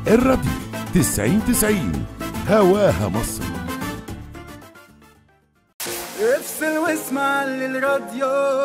الراديو 90 90 هواها مصر افصل واسمع للراديو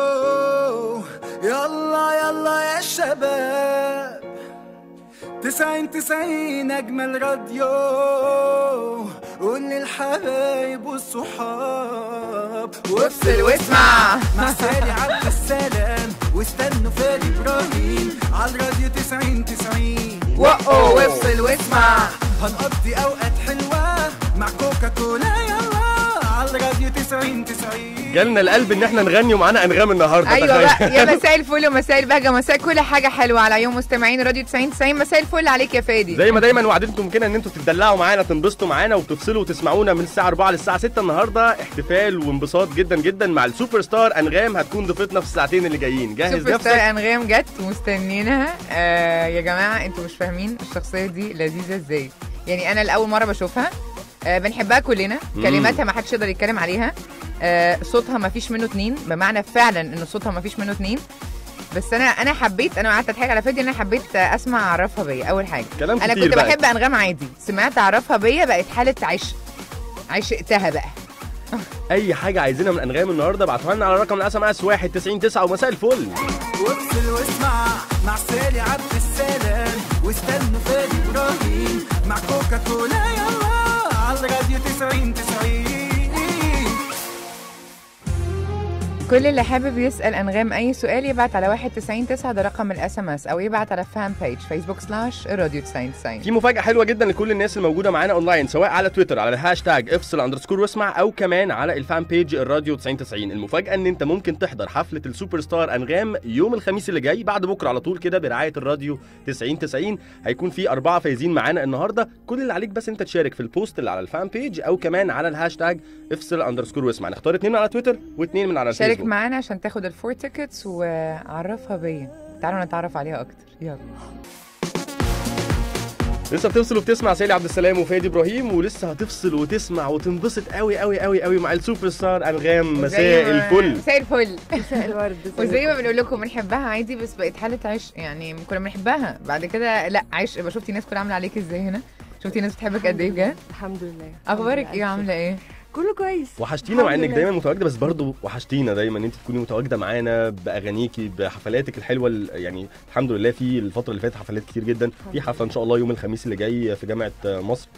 يلا يلا يا شباب تسعين تسعين أجمل راديو قول للحبايب والصحاب وافصل واسمع مع سالي عبد السلام واستنوا فادي إبراهيم على الراديو تسعين تسعين وقو وافصل واسمع هنقضي أوقات حلوة مع كوكا كولا يلا على الراديو تسعين تسعين جالنا القلب ان احنا نغني ومعانا انغام النهارده ايوه تخيل. بقى يا مساء الفل ومساء البهجه مساء كل حاجه حلوه على يوم مستمعين راديو 90 90 مساء الفل عليك يا فادي زي ما دايما وعدتكم كده ان انتوا تتدلعوا معانا تنبسطوا معانا وتفصلوا وتسمعونا من الساعه 4 للساعه 6 النهارده احتفال وانبساط جدا جدا مع السوبر ستار انغام هتكون ضيفتنا في الساعتين اللي جايين جهز سوبر ستار نفسك انغام جت ومستنينها آه يا جماعه انتوا مش فاهمين الشخصيه دي لذيذه ازاي يعني انا لاول مره بشوفها آه بنحبها كلنا مم. كلماتها ما حدش يقدر يتكلم عليها آه صوتها ما فيش منه اتنين بمعنى فعلا ان صوتها ما فيش منه اتنين بس انا انا حبيت انا قعدت اضحك على فادي ان انا حبيت اسمع عرفها بيا اول حاجه كلام انا كتير كنت بقى. بحب انغام عادي سمعت عرفها بيا بقت حاله عشق عشقتها بقى اي حاجه عايزينها من انغام النهارده ابعتوها لنا على رقم الاس ام اس 1909 ومساء الفل وافصل واسمع مع سالي عبد السلام واستنوا فادي ابراهيم مع كوكا كولا يلا على الراديو 90 90 كل اللي حابب يسال انغام اي سؤال يبعت على 1909 ده رقم الاس ام اس او يبعت على فان بيج فيسبوك سلاش راديو 9090 في مفاجأة حلوة جدا لكل الناس الموجودة معانا اونلاين سواء على تويتر على الهاشتاج افصل اندرسكور واسمع او كمان على الفان بيج الراديو 9090 المفاجأة ان انت ممكن تحضر حفلة السوبر ستار انغام يوم الخميس اللي جاي بعد بكرة على طول كده برعاية الراديو 9090 هيكون في أربعة فايزين معانا النهاردة كل اللي عليك بس انت تشارك في البوست اللي على الفان بيج او كمان على الهاشتاج افصل اندرسكور واسمع نختار اتنين من على تويتر واتنين من على شارك الفيسبوك معانا عشان تاخد الفور تيكتس وعرفها بيا تعالوا نتعرف عليها اكتر يلا لسه بتفصل وبتسمع سالي عبد السلام وفادي ابراهيم ولسه هتفصل وتسمع وتنبسط قوي قوي قوي قوي مع السوبر ستار انغام مساء زي ما- الفل مساء الفل مساء الورد وزي ما بنقول لكم بنحبها عادي بس بقت حاله عشق يعني كنا بنحبها بعد كده لا عشق بقى شفتي ناس كلها عامله عليك ازاي هنا شفتي ناس بتحبك قد ايه بجد الحمد لله اخبارك ايه عامله ايه كله كويس وحشتينا مع الحمد انك لله. دايما متواجده بس برضه وحشتينا دايما ان انت تكوني متواجده معانا باغانيكي بحفلاتك الحلوه ال- يعني الحمد لله في الفتره اللي فاتت حفلات كتير جدا في حفله ان شاء الله يوم الخميس اللي جاي في جامعه مصر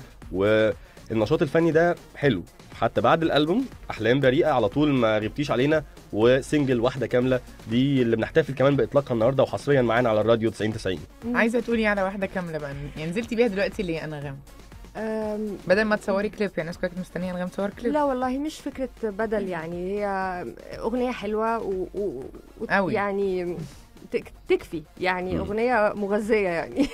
والنشاط الفني ده حلو حتى بعد الالبوم احلام بريئه على طول ما غبتيش علينا وسنجل واحده كامله دي اللي بنحتفل كمان باطلاقها النهارده وحصريا معانا على الراديو 9090 عايزه تقولي على واحده كامله بقى يعني نزلتي بيها دلوقتي ليه انغام أم، بدل ما تصوري كليب يعني الناس كانت مستنيه انغام تصور كليب لا والله مش فكرة بدل يعني هي أغنية حلوة و... و... و... أوي. يعني تك- تكفي يعني مم. أغنية مغذية يعني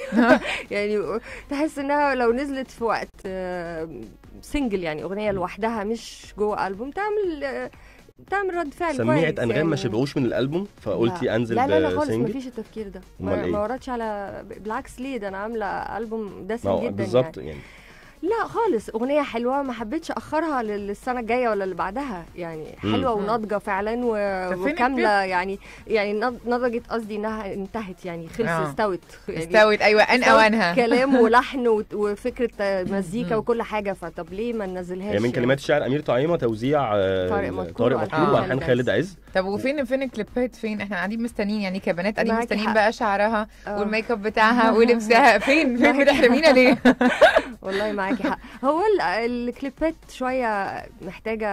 يعني تحس إنها لو نزلت في وقت آم، سنجل يعني أغنية لوحدها مش جوه ألبوم تعمل آه، تعمل رد فعل سميعه كويس انغام يعني. ما شبعوش من الالبوم فقلتي لا. انزل لا لا لا خالص بسنجل مفيش التفكير ده أمال ما, إيه؟ ما وردش على بالعكس ليه ده انا عامله البوم دسم ما هو جدا يعني. بالظبط يعني لا خالص اغنيه حلوه ما حبيتش اخرها للسنه الجايه ولا اللي بعدها يعني مم. حلوه مم. وناضجه فعلا و... طب فين وكامله يعني يعني نض- نضجت قصدي انها انتهت يعني خلص آه. استوت يعني استوت ايوه ان استوت اوانها كلام ولحن و... وفكره مزيكا مم. وكل حاجه فطب ليه ما ننزلهاش هي من كلمات الشاعر امير طعيمه توزيع آه، طارق مدكور طارق وألحان مدكور خالد والحان عز. خالد عز طب وفين فين الكليبات فين احنا قاعدين مستنيين يعني كبنات قاعدين معاكي مستنيين حق. بقى شعرها آه. والميك اب بتاعها ولبسها فين فين معاكي بتحرمينا ليه والله معاكي حق هو ال- الكليبات شويه محتاجه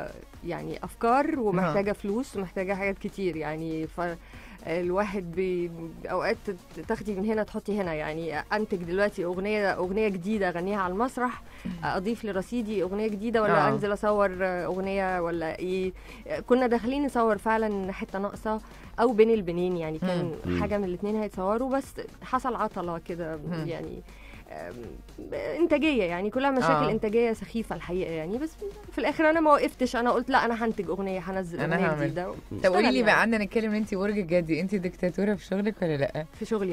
يعني افكار ومحتاجه فلوس ومحتاجه حاجات كتير يعني ف الواحد بي اوقات تاخدي من هنا تحطي هنا يعني انتج دلوقتي اغنيه اغنيه جديده اغنيها على المسرح اضيف لرصيدي اغنيه جديده ولا آه. آه. انزل اصور اغنيه ولا ايه كنا داخلين نصور فعلا حته ناقصه او بين البنين يعني كان مم. حاجه من الاثنين هيتصوروا بس حصل عطله كده مم. يعني أم، انتاجيه يعني كلها مشاكل آه. آه. انتاجيه سخيفه الحقيقه يعني بس في الاخر انا ما وقفتش انا قلت لا انا هنتج اغنيه هنزل أنا اغنيه هعمل. جديده طب قولي لي يعني. بقى عندنا نتكلم ان انت ورج الجدي انت دكتاتوره في شغلك ولا لا في شغلي اه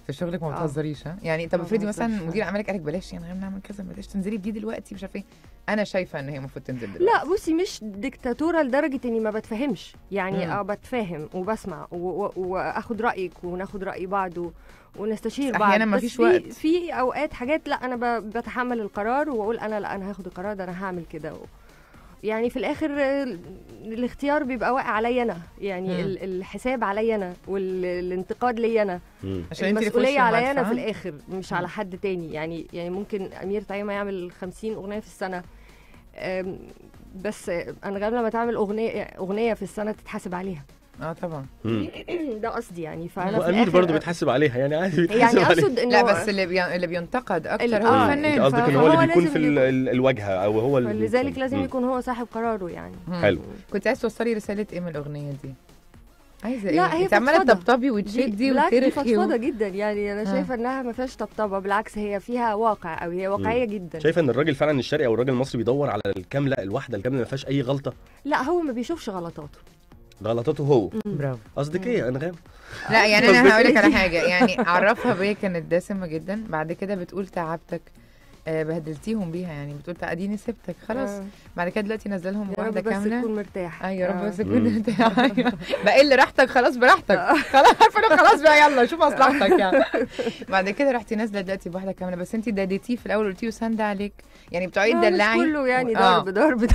في شغلك ما آه. بتهزريش ها يعني طب ما افرضي مثلا بهزرش. مدير اعمالك قالك بلاش يعني غير نعمل كذا بلاش تنزلي بدي دلوقتي مش عارفه ايه انا شايفه ان هي المفروض تنزل دلوقتي لا بصي مش ديكتاتوره لدرجه اني ما بتفهمش يعني مم. اه بتفاهم وبسمع و- و- واخد رايك وناخد راي بعض و- ونستشير بس بعض أحياناً بس مفيش في وقت. في اوقات حاجات لا انا ب- بتحمل القرار واقول انا لا انا هاخد القرار ده انا هعمل كده و- يعني في الاخر آه، الاختيار بيبقى واقع عليا انا يعني مم. ال- الحساب عليا انا والانتقاد ليا انا مم. عشان انت اللي في وش المسؤوليه عليا انا المدفع. في الاخر مش على حد تاني يعني يعني ممكن امير طيمه يعمل 50 اغنيه في السنه أم، بس انغام لما تعمل اغنيه اغنيه في السنه تتحاسب عليها اه طبعا مم. ده قصدي يعني فانا في وامير الآخر- برضه بيتحاسب عليها يعني عادي بيتحاسب يعني عليها اقصد انه لا بس اللي بي... اللي بينتقد ال- اكتر آه، هو انت الفنان قصدك ان هو فهو اللي بيكون لازم في ال- يكون- ال- الواجهه او هو اللي فلذلك لازم مم. يكون هو صاحب قراره يعني مم. حلو كنت عايز توصلي رساله ايه من الاغنيه دي عايزه لا، ايه هي انت عماله فضفضة. تطبطبي دي وتشدي بالعكس دي وترخي فضفضه و... جدا يعني انا آه. شايفه انها ما فيهاش طبطبه بالعكس هي فيها واقع قوي هي واقعيه جدا شايفه ان الراجل فعلا الشرقي او الراجل المصري بيدور على الكامله الواحده الكامله ما فيهاش اي غلطه لا هو ما بيشوفش غلطاته غلطاته هو برافو قصدك ايه يا انغام لا يعني قصدك انا هقول لك إيه؟ على حاجه يعني عرفها بيا كانت داسمه جدا بعد كده بتقول تعبتك آه، بهدلتيهم بيها يعني بتقول اديني سبتك خلاص آه. بعد كده دلوقتي نزل لهم يا رب واحده بس كامله تكون مرتاح ايوه يا رب آه. بس تكون مم. انت أيوة. بقى اللي راحتك خلاص براحتك خلاص عارفه إنه خلاص بقى يلا شوف مصلحتك يعني بعد كده رحتي نازله دلوقتي بواحده كامله بس انت داديتيه في الاول قلتي له سند عليك يعني بتقعدي آه، مش تدلعي كله يعني آه. ضرب ضرب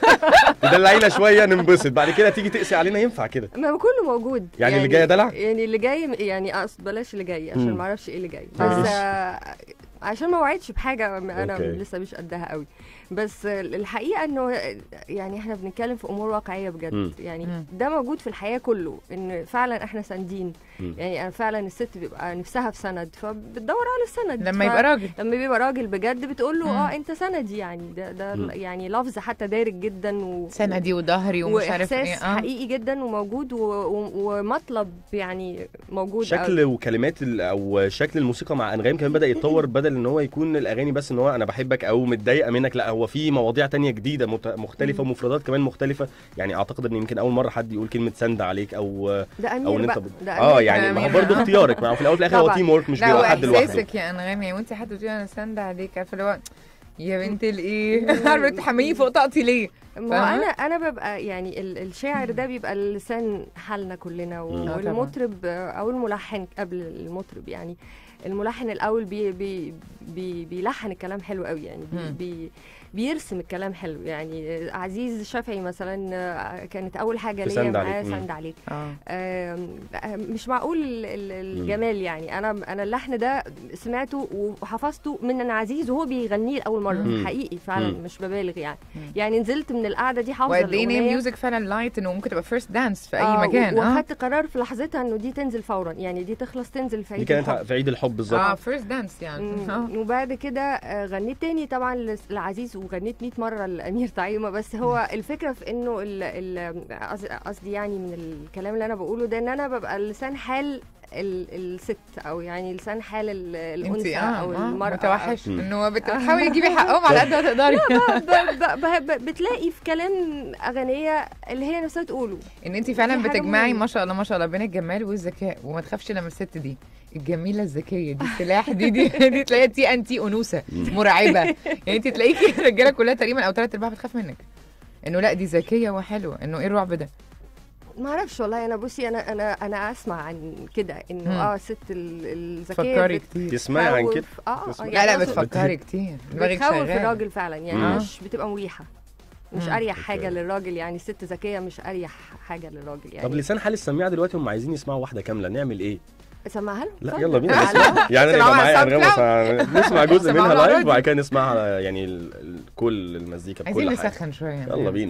تدلعينا شويه ننبسط بعد كده تيجي تقسي علينا ينفع كده ما هو كله موجود يعني اللي جاي دلع؟ يعني اللي جاي يعني اقصد بلاش اللي جاي عشان مم. ما اعرفش ايه اللي جاي بس ماشي. آه عشان ما وعدش بحاجه انا أوكي. لسه مش قدها قوي بس الحقيقه انه يعني احنا بنتكلم في امور واقعيه بجد مم. يعني مم. ده موجود في الحياه كله ان فعلا احنا ساندين مم. يعني أنا فعلا الست بيبقى نفسها في سند فبتدور على السند لما ف- يبقى راجل لما بيبقى راجل بجد بتقول له مم. اه انت سندي يعني ده ده مم. يعني لفظ حتى دارج جدا و سندي وظهري ومش عارف ايه واحساس اه حقيقي جدا وموجود و... و... ومطلب يعني موجود شكل وكلمات ال- او شكل الموسيقى مع انغام كمان بدا يتطور بدل ان هو يكون الاغاني بس ان هو انا بحبك او متضايقه منك لا هو في مواضيع تانية جديده مت- مختلفه مم. ومفردات كمان مختلفه يعني اعتقد ان يمكن اول مره حد يقول كلمه سند عليك او ده او امير ان انت بقى بت- ده اه أمير يعني ما هو أمير. برضه اختيارك ما هو في الاول وفي الاخر هو طبعاً. تيم ورك مش لا بيبقى حد لوحده واحساسك يا انغام يعني وانت حد بتقولي انا سند عليك عارفه اللي هو يا بنت الايه عارفه تحمليه فوق طاقتي ليه ما هو فاهمة؟ انا انا ببقى يعني ال- الشاعر ده بيبقى لسان حالنا كلنا مم. آه طبعاً. والمطرب او الملحن قبل المطرب يعني الملحن الاول بي بي بي بيلحن الكلام حلو قوي يعني مم. بي بي بيرسم الكلام حلو يعني عزيز الشافعي مثلا آه، كانت اول حاجه في ليا سند معاه عليك. مم. سند عليك اه آم، مش معقول ال- ال- الجمال يعني انا انا اللحن ده سمعته وحفظته من انا عزيز وهو بيغنيه لاول مره مم. حقيقي فعلا مم. مش ببالغ يعني مم. يعني نزلت من القعده دي حافظه وقد ايه ان هي الأغنية. ميوزك فعلا لايت انه ممكن تبقى فيرست دانس في اي آه، مكان اه واخدت قرار في لحظتها انه دي تنزل فورا يعني دي تخلص تنزل في دي عيد كانت الحب. في عيد الحب بالظبط اه فيرست دانس يعني مم. اه وبعد كده آه، غنيت تاني طبعا لس- لعزيز وغنيت 100 مره لامير طعيمه بس هو الفكره في انه ال- ال- قص- قصدي يعني من الكلام اللي انا بقوله ده ان انا ببقى لسان حال ال- الست او يعني لسان حال ال- انت الانثى اه او آه، المراه متوحش مم. انه بت- بتحاولي تجيبي حقهم على قد ما تقدري ب- ب- ب- ب- بتلاقي في كلام اغنيه اللي هي نفسها تقوله ان انت فعلا دي حاجة بتجمعي مهمة. ما شاء الله ما شاء الله بين الجمال والذكاء وما تخافش لما الست دي الجميله الذكيه دي سلاح دي دي, دي تلاقيها تي انتي انوثه مرعبه يعني انت تلاقيكي الرجاله كلها تقريبا او ثلاث ارباع بتخاف منك انه لا دي ذكيه وحلوه انه ايه الرعب ده ما اعرفش والله انا بصي انا انا انا اسمع عن كده مم. انه اه الست ال- الذكيه تفكري بت- كتير تسمعي عن كده بتخوف- اه تسمعي. لا لا أقصد بتفكري كتير دماغك بتخوف شغاله الراجل فعلا يعني مم. مش بتبقى مريحه مش مم. اريح أوكي. حاجه للراجل يعني الست ذكيه مش اريح حاجه للراجل طب يعني لسان حال السميع دلوقتي هم عايزين يسمعوا واحده كامله نعمل ايه سمعها لهم لا اتفضل. يلا بينا تعالى. نسمع يعني انا سمعوها يبقى معايا على انغام الساوند وس- نسمع جزء سمعوها منها على لايف الراديو. وبعد كده نسمعها يعني ال- ال- كل المزيكا عايزين بكل حاجه نسخن شويه يلا بينا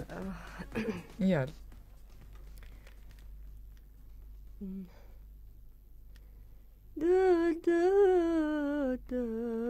يلا دا دا دا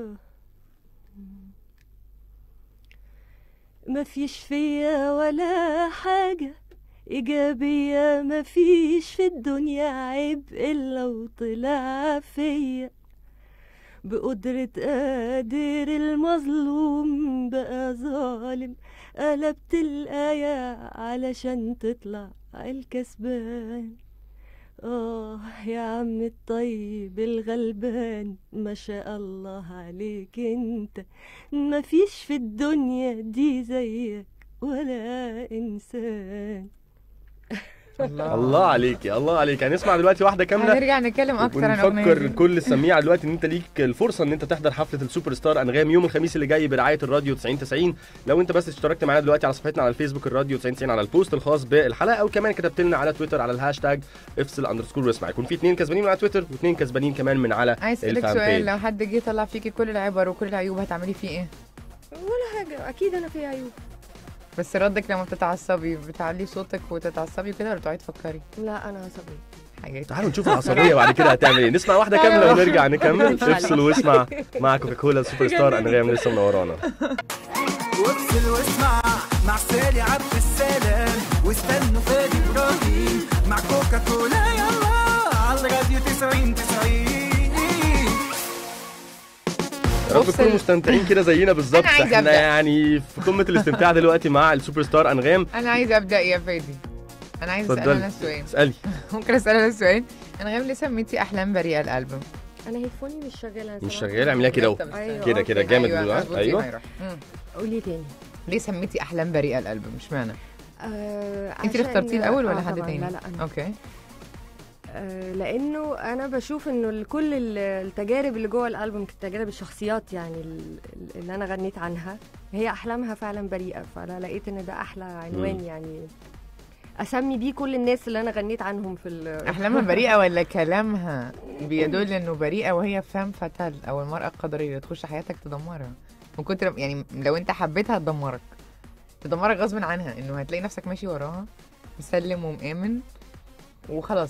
ما فيش فيا ولا حاجة إيجابية ما فيش في الدنيا عيب إلا وطلع فيا بقدرة قادر المظلوم بقى ظالم قلبت الآية علشان تطلع الكسبان آه يا عم الطيب الغلبان ما شاء الله عليك انت ما فيش في الدنيا دي زيك ولا إنسان الله عليكي الله عليك هنسمع دلوقتي واحده كامله هنرجع نتكلم اكتر عن الاغنيه ونفكر دي. كل السميع دلوقتي ان انت ليك الفرصه ان انت تحضر حفله السوبر ستار انغام يوم الخميس اللي جاي برعايه الراديو 90 90 لو انت بس اشتركت معانا دلوقتي على صفحتنا على الفيسبوك الراديو 90 90 على البوست الخاص بالحلقه او كمان كتبت لنا على تويتر على الهاشتاج افصل اندرسكور واسمع يكون في اثنين كسبانين من على تويتر واثنين كسبانين كمان من على عايز اسالك الفان سؤال بيج. لو حد جه طلع فيكي كل العبر وكل العيوب هتعملي فيه ايه؟ ولا حاجة أكيد أنا في عيوب بس ردك لما بتتعصبي بتعلي صوتك وتتعصبي كده ولا تقعدي تفكري لا أنا عصبية حاجات تعالوا نشوف العصبيه بعد كده هتعمل ايه نسمع واحده كامله ونرجع نكمل افصل واسمع مع كوكا كولا السوبر ستار انغام لسه منورانا وافصل واسمع مع سالي عبد السلام واستنوا فادي ابراهيم مع كوكا كولا يلا على الراديو 90 90 يا رب افصل. تكونوا مستمتعين كده زينا بالظبط أنا عايزة احنا أبدأ. يعني في قمه الاستمتاع دلوقتي مع السوبر ستار انغام انا عايزه ابدا يا فادي انا عايزه اسال اتفضلي. انا سؤال اسالي ممكن اسال انا سؤال انغام ليه سميتي احلام بريئه الالبوم أنا هيدفوني مش شغالة أنا مش سامعاك. شغاله اعمليها كده اهو طب استنى. أيوة، كده كده أوكي. جامد ايوه دلوقتي مظبوط، ايوه هيروح. مم. قولي تاني ليه سميتي احلام بريئه الالبوم مش معنى آه انت اللي عشان- اخترتيه الاول ولا آه حد طبعاً، تاني لا لا أنا اوكي آه، لانه انا بشوف انه ال- كل ال- التجارب اللي جوه الالبوم تجارب الشخصيات يعني ال- ال- اللي انا غنيت عنها هي احلامها فعلا بريئه فانا لقيت ان ده احلى عنوان مم. يعني اسمي بيه كل الناس اللي انا غنيت عنهم في ال- احلامها بريئه ولا كلامها بيدل انه بريئه وهي فام فتال او المراه القدريه اللي تخش حياتك تدمرها من كتر يعني لو انت حبيتها تدمرك تدمرك غصب عنها انه هتلاقي نفسك ماشي وراها مسلم ومآمن وخلاص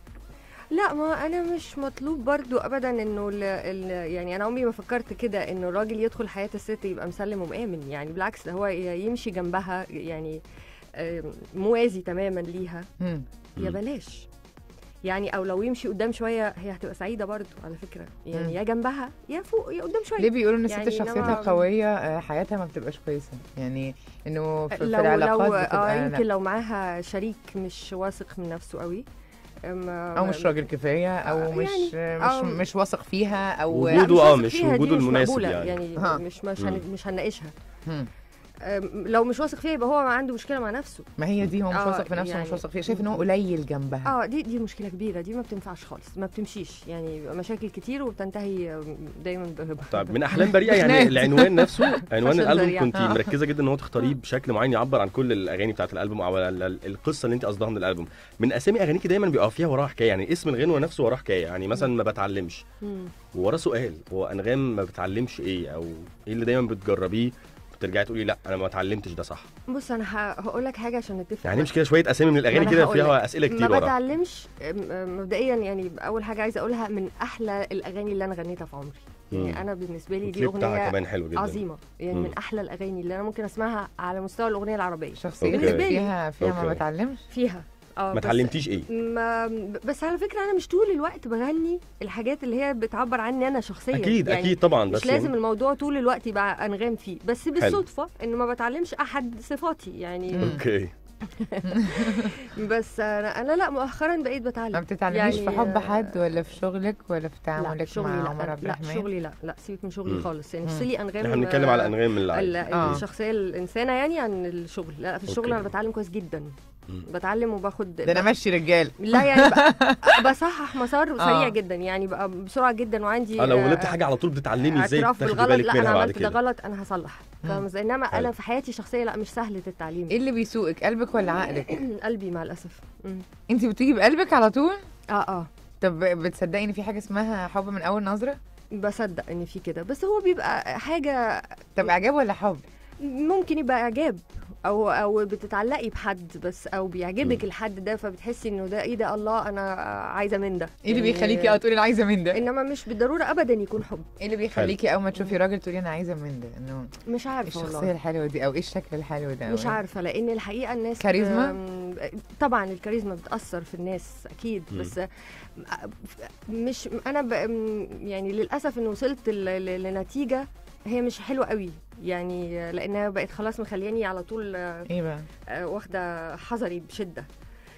لا ما انا مش مطلوب برضو ابدا انه ال ال يعني انا عمري ما فكرت كده انه الراجل يدخل حياه الست يبقى مسلم ومآمن يعني بالعكس ده هو ي- يمشي جنبها يعني آم، موازي تماما ليها مم. يا مم. بلاش يعني او لو يمشي قدام شويه هي هتبقى سعيده برضو على فكره يعني مم. يا جنبها يا فوق يا قدام شويه ليه بيقولوا ان الست يعني شخصيتها إنما- قويه آه، حياتها ما بتبقاش كويسه يعني انه في, في لو العلاقات لو اه بتبقى يمكن لا. لو معاها شريك مش واثق من نفسه قوي ما- او مش راجل كفايه او آه، مش يعني، مش أو- مش واثق فيها او لا، وجوده مش اه واثق مش فيها، دي وجوده مش المناسب مقبولة، يعني. يعني ها. مش مش هن... مم. مش هنناقشها مم. أم، لو مش واثق فيها يبقى هو عنده مشكله مع نفسه ما هي دي هو مش آه، واثق في نفسه يعني- مش واثق فيها شايف ان هو قليل جنبها اه دي دي مشكله كبيره دي ما بتنفعش خالص ما بتمشيش يعني بيبقى مشاكل كتير وبتنتهي أم، دايما ب- طيب من احلام بريئه يعني خناقات. العنوان نفسه عنوان فشل الالبوم ذريع. كنت آه. مركزه جدا ان هو تختاريه بشكل معين يعبر عن كل الاغاني بتاعت الالبوم او ال- ال- القصه اللي انت قصدها من الالبوم من اسامي اغانيكي دايما بيبقى فيها وراها حكايه يعني اسم الغنوه نفسه وراه حكايه يعني مثلا ما بتعلمش مم. ووراه سؤال هو انغام ما بتعلمش ايه او ايه اللي دايما بتجربيه بترجعي تقولي لا انا ما اتعلمتش ده صح بص انا ه- هقول لك حاجه عشان نتفق يعني مش كده شويه اسامي من ما الاغاني أنا كده هقول فيها لك. اسئله كتير ما وراها بتعلمش أم- أم، مبدئيا يعني اول حاجه عايزه اقولها من احلى الاغاني اللي انا غنيتها في عمري مم. يعني انا بالنسبه لي دي الكليب بتاعها اغنيه كمان حلو جدا عظيمه يعني مم. من احلى الاغاني اللي انا ممكن اسمعها على مستوى الاغنيه العربيه شخصيتك أوكي. فيها فيها ما أوكي. بتعلمش فيها اه ما بس- اتعلمتيش ايه ما بس على فكره انا مش طول الوقت بغني الحاجات اللي هي بتعبر عني انا شخصيا اكيد يعني اكيد طبعا بس مش لازم يعني الموضوع طول الوقت يبقى انغام فيه بس بالصدفه انه ما بتعلمش احد صفاتي يعني مم. اوكي بس انا انا لا مؤخرا بقيت بتعلم ما بتتعلميش يعني، في حب آه، حد ولا في شغلك ولا في لا تعاملك في شغلي مع لا عمر عبد لا الرحمن شغلي لا لا سيبك من شغلي مم. خالص يعني مم. افصلي انغام احنا بنتكلم على آه، انغام ال- اللي آه. الشخصيه الانسانه يعني عن الشغل لا في الشغل أوكي. انا بتعلم كويس جدا مم. بتعلم وباخد ده انا ماشي رجال لا يعني ب- بصحح مسار سريع آه. جدا يعني بقى بسرعه جدا وعندي اه لو آه، غلطتي حاجه على طول بتتعلمي ازاي اعتراف تاخدي بالغلط بالك لا انا منها بعد عملت ده كده غلط انا هصلح مم. فاهم ازاي انما حلو. انا في حياتي الشخصيه لا مش سهله التعليم ايه اللي بيسوقك قلبك ولا عقلك قلبي مع الاسف مم. انت بتيجي بقلبك على طول اه اه طب بتصدقي ان في حاجه اسمها حب من اول نظره بصدق ان في كده بس هو بيبقى حاجه طب اعجاب ولا حب ممكن يبقى اعجاب او او بتتعلقي بحد بس او بيعجبك مم. الحد ده فبتحسي انه ده ايه ده الله انا عايزه من ده ايه اللي يعني بيخليكي اه تقولي انا عايزه من ده انما مش بالضروره ابدا يكون حب ايه اللي بيخليكي اول ما تشوفي راجل تقولي انا عايزه من ده انه مش ايه عارفه الشخصيه والله الحلوه دي او ايه الشكل الحلو ده مش أو إيه؟ عارفه لان الحقيقه الناس كاريزما؟ آم، طبعا الكاريزما بتاثر في الناس اكيد مم. بس آه، مش انا ب... م- يعني للاسف انه وصلت ل... ل... لنتيجه هي مش حلوه قوي يعني آه، لانها بقت خلاص مخلياني على طول آه، ايه بقى آه، واخده حذري بشده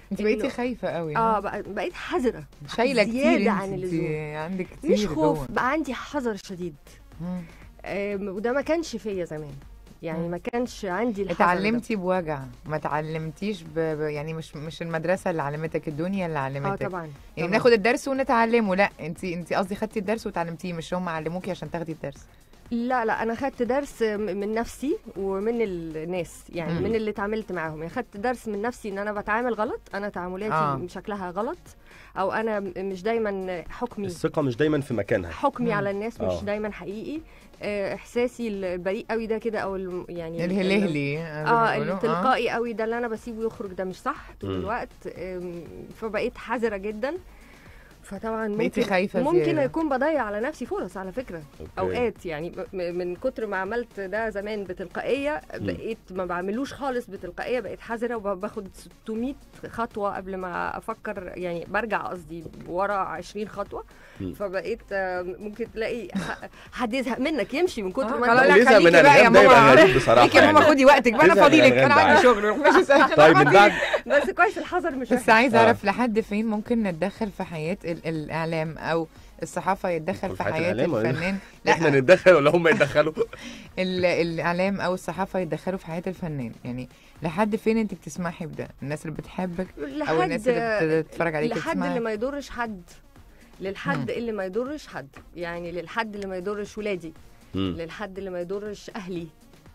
انت بقيتي إنه- خايفه قوي اه بق- بقيت حذره شايله كتير زيادة انت. عن انت اللزوم. عندك كتير مش خوف جوه. بقى عندي حذر شديد مم. آم، وده ما كانش فيا زمان يعني مم. ما كانش عندي الحذر ده. اتعلمتي بوجع ما اتعلمتيش ب... ب... يعني مش مش المدرسه اللي علمتك الدنيا اللي اه علمتك طبعا يعني طبعاً. بناخد الدرس ونتعلمه لا انت انت قصدي خدتي الدرس وتعلمتيه مش هم علموكي عشان تاخدي الدرس لا لا انا خدت درس م- من نفسي ومن الناس يعني مم. من اللي اتعاملت معاهم يعني خدت درس من نفسي ان انا بتعامل غلط انا تعاملاتي آه. آه. شكلها غلط او انا م- مش دايما حكمي الثقه مش دايما في مكانها حكمي مم. على الناس آه. مش دايما حقيقي آه، احساسي البريء قوي ده كده او الم- يعني الهلهلي اه التلقائي قوي ده اللي انا بسيبه يخرج ده مش صح طول مم. الوقت آم، فبقيت حذره جدا فطبعا بقيتي ممكن خايفة ممكن زيادة. يكون بضيع على نفسي فرص على فكره أوكي. اوقات يعني م- م- من كتر ما عملت ده زمان بتلقائيه بقيت ما بعملوش خالص بتلقائيه بقيت حذره وباخد 600 خطوه قبل ما افكر يعني برجع قصدي ورا 20 خطوه مم. فبقيت آه، ممكن تلاقي ح- حد يزهق منك يمشي من كتر آه، ما خلاص انت لا، اللي يزهق خليكي من بقى يا الأنغام ده يبقى ماما. غريب بصراحه ليكي يا ماما يعني. خدي وقتك بقى انا تزهق من فاضي لك الأنغام انا ده عندي عادي. شغل مش أنا طيب من فاضي بعد بس كويس الحذر مش بس وحش. عايزه آه. اعرف لحد فين ممكن نتدخل في حياه ال- الاعلام او الصحافه يتدخل في في حياة حياه الإعلام ولا إيه؟ الفنان احنا لا نتدخل ولا هم يتدخلوا ال- الاعلام او الصحافه يتدخلوا في حياه الفنان يعني لحد فين انت بتسمحي بده الناس اللي بتحبك او الناس اللي بتتفرج عليك لحد بتسمعك اللي ما يضرش حد للحد مم. اللي ما يضرش حد يعني للحد اللي ما يضرش ولادي مم. للحد اللي ما يضرش اهلي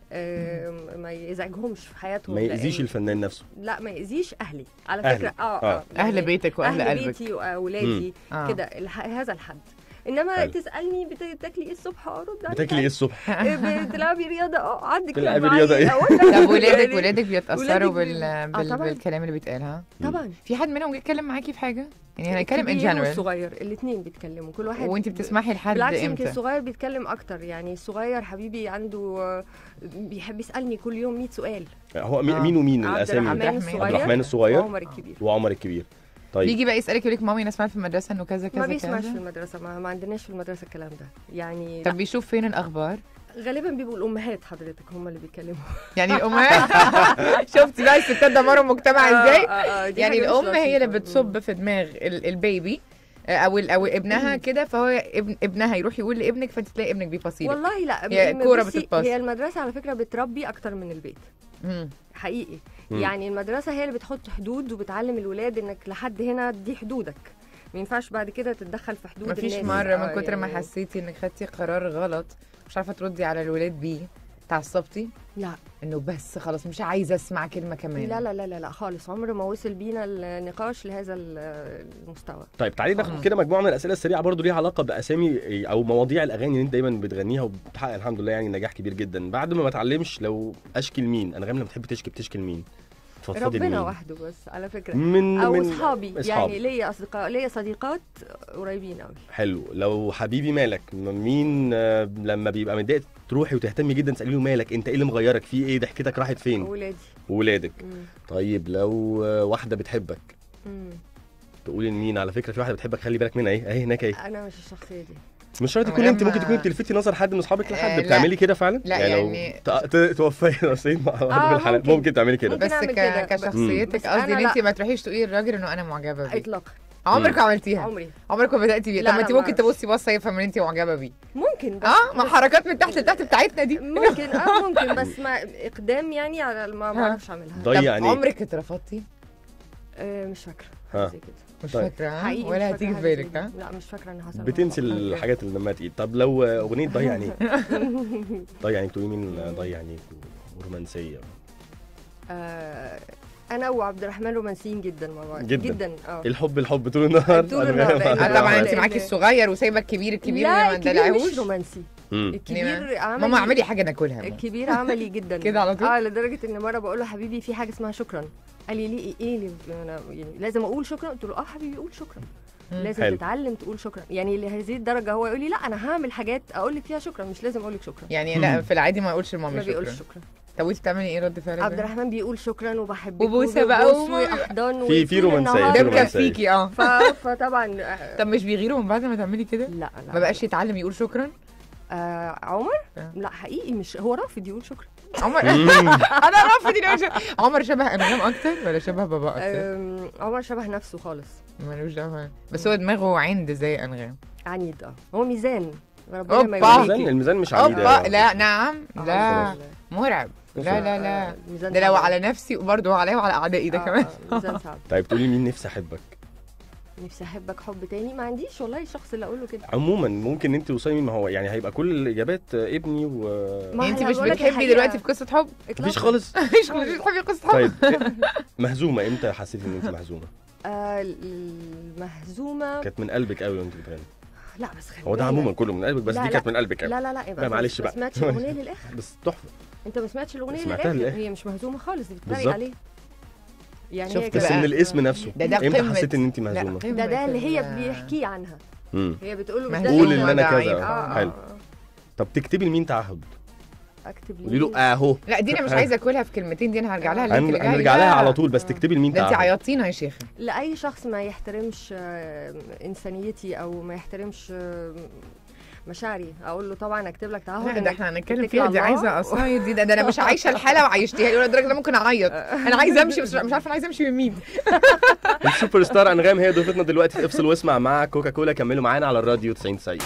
آم، ما يزعجهمش في حياتهم ما يأذيش لأن- الفنان نفسه لا ما يأذيش اهلي على أهلي. فكره اه آه. اه اهل يعني بيتك واهل اهل قلبك بيتي واولادي آه. كده الح- هذا الحد انما حلو. تسالني بت- بتاكلي ايه الصبح ارد عليك بتاكلي ايه الصبح إيه، بتلعبي رياضه اه عندك بتلعبي معايا رياضة إيه؟ أقول لك. طب ولادك يعني ولادك بيتاثروا ولادك بال... بي- بال... آه، طبعاً. بالكلام اللي بيتقال ها طبعا في حد منهم جه يتكلم معاكي في حاجه يعني هنتكلم ان الكبير جنرال والصغير الاثنين بيتكلموا كل واحد وانت بتسمحي لحد بالعكس يمكن امتى الصغير بيتكلم اكتر يعني الصغير حبيبي عنده آه، بيحب يسالني كل يوم 100 سؤال هو مي- آه. مين ومين عبد الاسامي الرحمن عبد الصغير عبد الرحمن الصغير وعمر الكبير وعمر الكبير طيب بيجي بقى يسالك يقول لك مامي انا سمعت في المدرسه انه كذا كذا ما بيسمعش كذا في المدرسه ما, ما عندناش في المدرسه الكلام ده يعني طب بيشوف فين الاخبار غالبا بيبقوا الامهات حضرتك هم اللي بيتكلموا يعني الامهات شفتي بقى الستات دمروا المجتمع ازاي آه، آه، آه، دي يعني حاجة مش الام هي اللي لطيفة. بتصب في دماغ ال- البيبي آه، او ال- او ابنها كده فهو ابن ابنها يروح يقول لابنك فانت تلاقي ابنك بيفصيلك والله لا هي م- كورة بصي، بتتباص. هي المدرسه على فكره بتربي اكتر من البيت مم. حقيقي مم. يعني المدرسه هي اللي بتحط حدود وبتعلم الولاد انك لحد هنا دي حدودك ما ينفعش بعد كده تتدخل في حدود مفيش الناس مره من آه، كتر ما يعني- حسيتي انك خدتي قرار غلط مش عارفه تردي على الولاد بيه تعصبتي لا انه بس خلاص مش عايزه اسمع كلمه كمان لا لا لا لا, لا خالص عمر ما وصل بينا النقاش لهذا ال- المستوى طيب تعالي ناخد كده مجموعه من الاسئله السريعه برضو ليها علاقه باسامي او مواضيع الاغاني اللي انت دايما بتغنيها وبتحقق الحمد لله يعني نجاح كبير جدا بعد ما ما اتعلمش لو اشكي لمين انغام لما بتحب تشكي بتشكي لمين تفضفضي ربنا لمين وحده بس على فكره من او من اصحابي أصحابي. يعني ليا اصدقاء ليا صديقات قريبين قوي حلو لو حبيبي مالك مين آه، لما بيبقى متضايق تروحي وتهتمي جدا تسالي له مالك انت ايه اللي مغيرك في ايه ضحكتك راحت فين ولادي وولادك مم. طيب لو آه، واحده بتحبك مم. تقولي لمين على فكره في واحده بتحبك خلي بالك منها ايه اهي هناك اهي انا مش الشخصيه دي مش شرط تكون ولما- انت ممكن تكوني بتلفتي نظر حد من اصحابك لحد آه، لا. بتعملي كده فعلا لا، لو يعني- ت- ت- توفي نصيب مع واحد آه، من الحلقات ممكن. ممكن تعملي كده ممكن بس أعمل ك... كده. كشخصيتك بس قصدي أنا ان انت لا. ما تروحيش تقولي للراجل انه انا معجبه بيه اطلاقا عمرك مم. عملتيها عمري عمرك ما بداتي بيه لا، طب ما لا، انت ما ممكن أعرفش. تبصي بصه يفهم ان انت معجبه بيه ممكن بس اه ما بس- حركات من تحت لتحت بتاعتنا دي ممكن اه ممكن بس ما اقدام يعني على ما ما ها. اعرفش اعملها ضي طب يعني عمرك اترفضتي آه مش فاكره ها. حاجة زي كده مش طيب. فاكره ها؟ حقيقي مش ولا فاكرة هتيجي في حاجة زي بالك دي. ها لا مش فاكره ان حصل بتنسي معايا. الحاجات اللي دمها تقيل طب لو اغنيه ضي يعني ضي يعني تقولي مين ضي يعني رومانسيه آه انا وعبد الرحمن رومانسيين جدا مع بعض جدا. جدا اه الحب الحب طول النهار طول النهار. أنغام. آه طبعا انت لأن- معاكي الصغير وسايبه الكبير الكبير لا اللي ما الكبير دلعهوش مش رومانسي مم. الكبير عملي ماما اعملي حاجه ناكلها الكبير عملي جدا كده على طول؟ اه لدرجه ان مره بقول له حبيبي في حاجه اسمها شكرا قال لي ليه ايه اللي انا يعني لازم اقول شكرا قلت له اه حبيبي قول شكرا مم. لازم حلو. تتعلم تقول شكرا يعني لهذه الدرجه هو يقول لي لا انا هعمل حاجات اقول لك فيها شكرا مش لازم اقول لك شكرا يعني لا في العادي ما اقولش لمامي ما شكرا بيقولش شكرا طب وانت بتعملي ايه رد فعل عبد ده؟ الرحمن بيقول شكرا وبحبك وبوسة بقى وبوس وما- واحضان في- في وطول رومانسية، النهار. في ده رومانسية. مكفيكي اه ف... فطبعا آه، طب مش بيغيروا من بعد ما تعملي كده؟ لا لا ما بقاش يتعلم يقول شكرا؟ آه عمر آه. لا حقيقي مش هو رافض يقول شكرا عمر مم. انا رافض إني أقول شبه- عمر شبه انغام اكتر ولا شبه بابا اكتر؟ أم، عمر شبه نفسه خالص ملوش دعوه بس هو دماغه عند زي انغام عنيد اه هو ميزان ربنا ما أوبا. الميزان يوريكي الميزان مش عنيد اوبا لا نعم آه، لا الحمد لله. مرعب لا لا لا آه، ميزان ده لو صعب. على نفسي وبرضه عليا وعلى اعدائي ده آه، كمان آه، ميزان صعب طيب تقولي مين نفسي احبك نفسي احبك حب تاني ما عنديش والله الشخص اللي اقوله كده عموما ممكن انت توصلي مين ما هو يعني هيبقى كل الاجابات آه، ابني و ما يعني انت أنا مش بقولك بتحبي الحقيقة. دلوقتي في قصه حب إطلاقاً. مفيش خالص مش مش بتحبي قصه حب طيب مهزومه امتى حسيتي ان انت مهزومه آه، المهزومه كانت من قلبك قوي وانت بتغني لا بس خلي هو ده بالك. عموما كله من قلبك بس لا، دي لا. كانت من قلبك قوي لا لا لا يبقى لا، أنت معلش ما بقى. سمعتش الاغنيه للاخر بس تحفه انت ما سمعتش الاغنيه سمعتها للاخر للآخر. هي مش مهزومه خالص بتتريق بالظبط. عليه يعني شفت هي بس كده- من الاسم نفسه ده ده امتى قمة. حسيت ان انت لا، مهزومه قمة ده ده اللي هي ال- بيحكي عنها امم هي بتقول له مش ده مهزومة قول اللي ان انا ده كذا عيب. آه، حلو آه، طب تكتبي لمين تعهد آه. اكتب قولي له لي اهو لا دي انا مش عايزه اكلها في كلمتين دي انا هرجع لها اللينك اللي هن- جاي هنرجع ده. لها على طول بس تكتبي لمين ده انت تعهد عيطتينا يا شيخه لاي شخص ما يحترمش آه، انسانيتي او ما يحترمش آه، مشاعري اقول له طبعا اكتب لك تعهد لا ده إنك احنا هنتكلم تتكل فيها على دي الله. عايزه قصايد دي ده, ده انا مش عايشه الحاله وعيشتيها لي لدرجه ان أنا ممكن اعيط انا عايزه امشي بس مش عارفه انا عايزه امشي من مين السوبر ستار انغام هي ضيفتنا دلوقتي في افصل واسمع مع كوكا كولا كملوا معانا على الراديو 90 90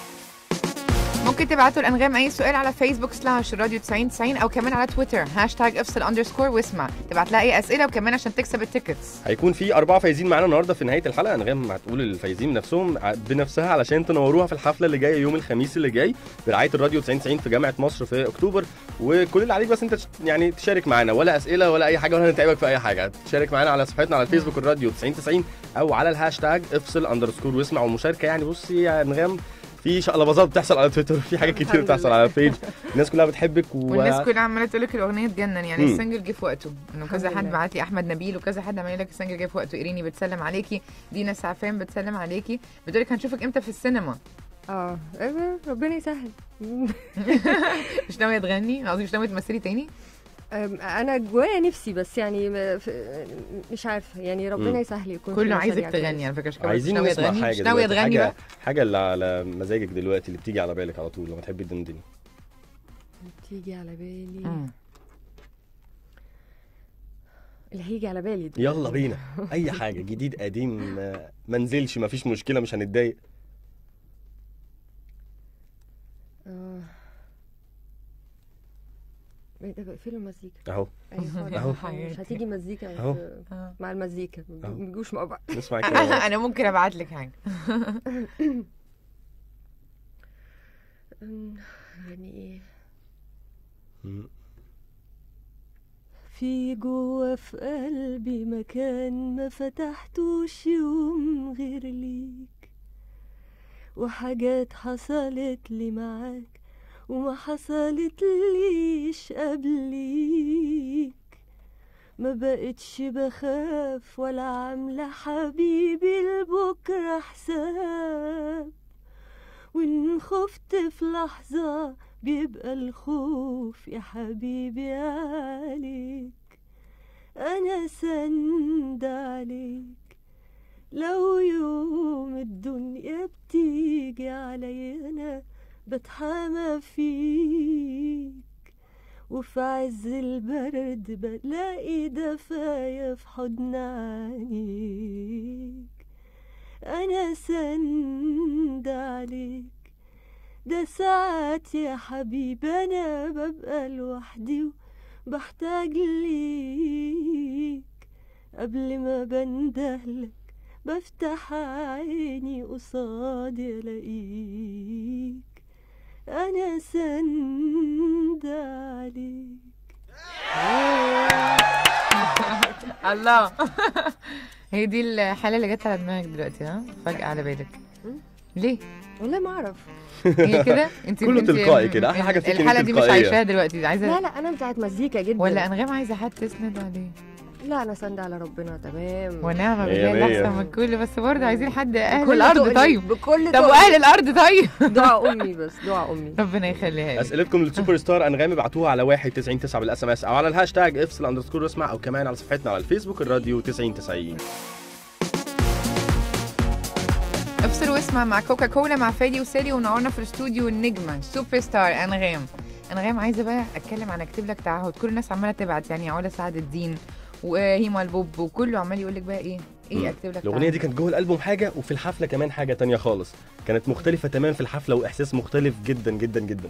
ممكن تبعتوا الانغام اي سؤال على فيسبوك سلاش راديو 90 90 او كمان على تويتر هاشتاج افصل اندرسكور واسمع تبعت لها اي اسئله وكمان عشان تكسب التيكتس هيكون في أربعة فايزين معانا النهارده في نهاية الحلقة أنغام هتقول الفايزين نفسهم ع- بنفسها علشان تنوروها في الحفلة اللي جاية يوم الخميس اللي جاي برعاية الراديو 90 90 في جامعة مصر في أكتوبر وكل اللي عليك بس أنت تش- يعني تشارك معانا ولا أسئلة ولا أي حاجة ولا هنتعبك في أي حاجة تشارك معانا على صفحتنا على الفيسبوك الراديو 90 90 أو على الهاشتاج افصل أندرسكور واسمع والمشاركة يعني بصي يا أنغام في شقلباظات بتحصل على تويتر في حاجات كتير الحمد بتحصل لله. على البيج الناس كلها بتحبك و... والناس كلها عماله تقول لك الاغنيه تجنن يعني مم. السنجل جه في وقته انه كذا الحمد حد لله. بعت لي احمد نبيل وكذا حد عمال يقول لك السنجل جه في وقته ايريني بتسلم عليكي دينا سعفان بتسلم عليكي بتقول لك هنشوفك امتى في السينما اه إيه، ربنا يسهل مش ناويه تغني قصدي مش ناويه تمثلي تاني أم، انا جوايا نفسي بس يعني ما- ف- مش عارفه يعني مم. ربنا يسهل يكون في كله مشاريع عايزك كويسة. تغني على فكره مش كمان مش عايزين ناويه نسمع تغني حاجه مش ناويه دلوقتي، تغني حاجه بقى حاجه اللي على مزاجك دلوقتي اللي بتيجي على بالك على طول لما تحبي تدندني تيجي على بالي مم. اللي هيجي على بالي ده. يلا بينا اي حاجه جديد قديم ما- ما نزلش ما فيش مشكله مش هنتضايق آه. إيه ده بقفلوا المزيكا اهو ايوه أهو. خالص مش هتيجي مزيكا أهو. في- آه. مع المزيكا ما أهو. بيجوش مع بعض نسمع كده انا ممكن ابعت لك حاجه أم، يعني ايه مم. في جوه في قلبي مكان ما فتحتوش يوم غير ليك وحاجات حصلت لي معاك وما حصلت ليش قبليك ما بقتش بخاف ولا عاملة حبيبي لبكرة حساب وإن خفت في لحظة بيبقى الخوف يا حبيبي عليك أنا سند عليك لو يوم الدنيا بتيجي عليا أنا بتحامى فيك وفي عز البرد بلاقي دفايا في حضن عينيك أنا سند عليك ده ساعات يا حبيبي أنا ببقى لوحدي وبحتاج ليك قبل ما بندهلك بفتح عيني قصادي ألاقيك أنا سند عليك الله هي دي الحاله اللي جت على دماغك دلوقتي ها فجاه على بالك ليه والله ما أعرف هي كده انت كله انت- تلقائي كده، أحلى حاجة فيك إنك الحاله دي مش تلقائية. عايشاها دلوقتي عايزه لا لا أنا بتاعت مزيكا جدا ولا انغام عايزه حد تسند عليه لا أنا سند على ربنا تمام ونعم مية بالله مية. اللي احسن من الكل بس برضه عايزين حد اهل بكل الارض تقل- طيب بكل طب تقل. واهل الارض طيب دعاء أمي بس دعاء أمي ربنا يخليها لك اسئلتكم للسوبر ستار انغام ابعتوها على 1999 بالاس ام اس او على الهاشتاج افصل اندرسكور اسمع او كمان على صفحتنا على الفيسبوك الراديو 9090 افصل واسمع مع كوكا كولا مع فادي وسالي ونورنا في الاستوديو النجمه سوبر ستار انغام انغام عايزه بقى اتكلم عن اكتب لك تعهد كل الناس عماله تبعت يعني علا سعد الدين وهيما البوب وكله عمال يقول لك بقى ايه مم. ايه اكتب لك الاغنيه دي تعهد؟ كانت جوه الالبوم حاجه وفي الحفله كمان حاجه تانية خالص كانت مختلفه تماما في الحفله واحساس مختلف جدا جدا جدا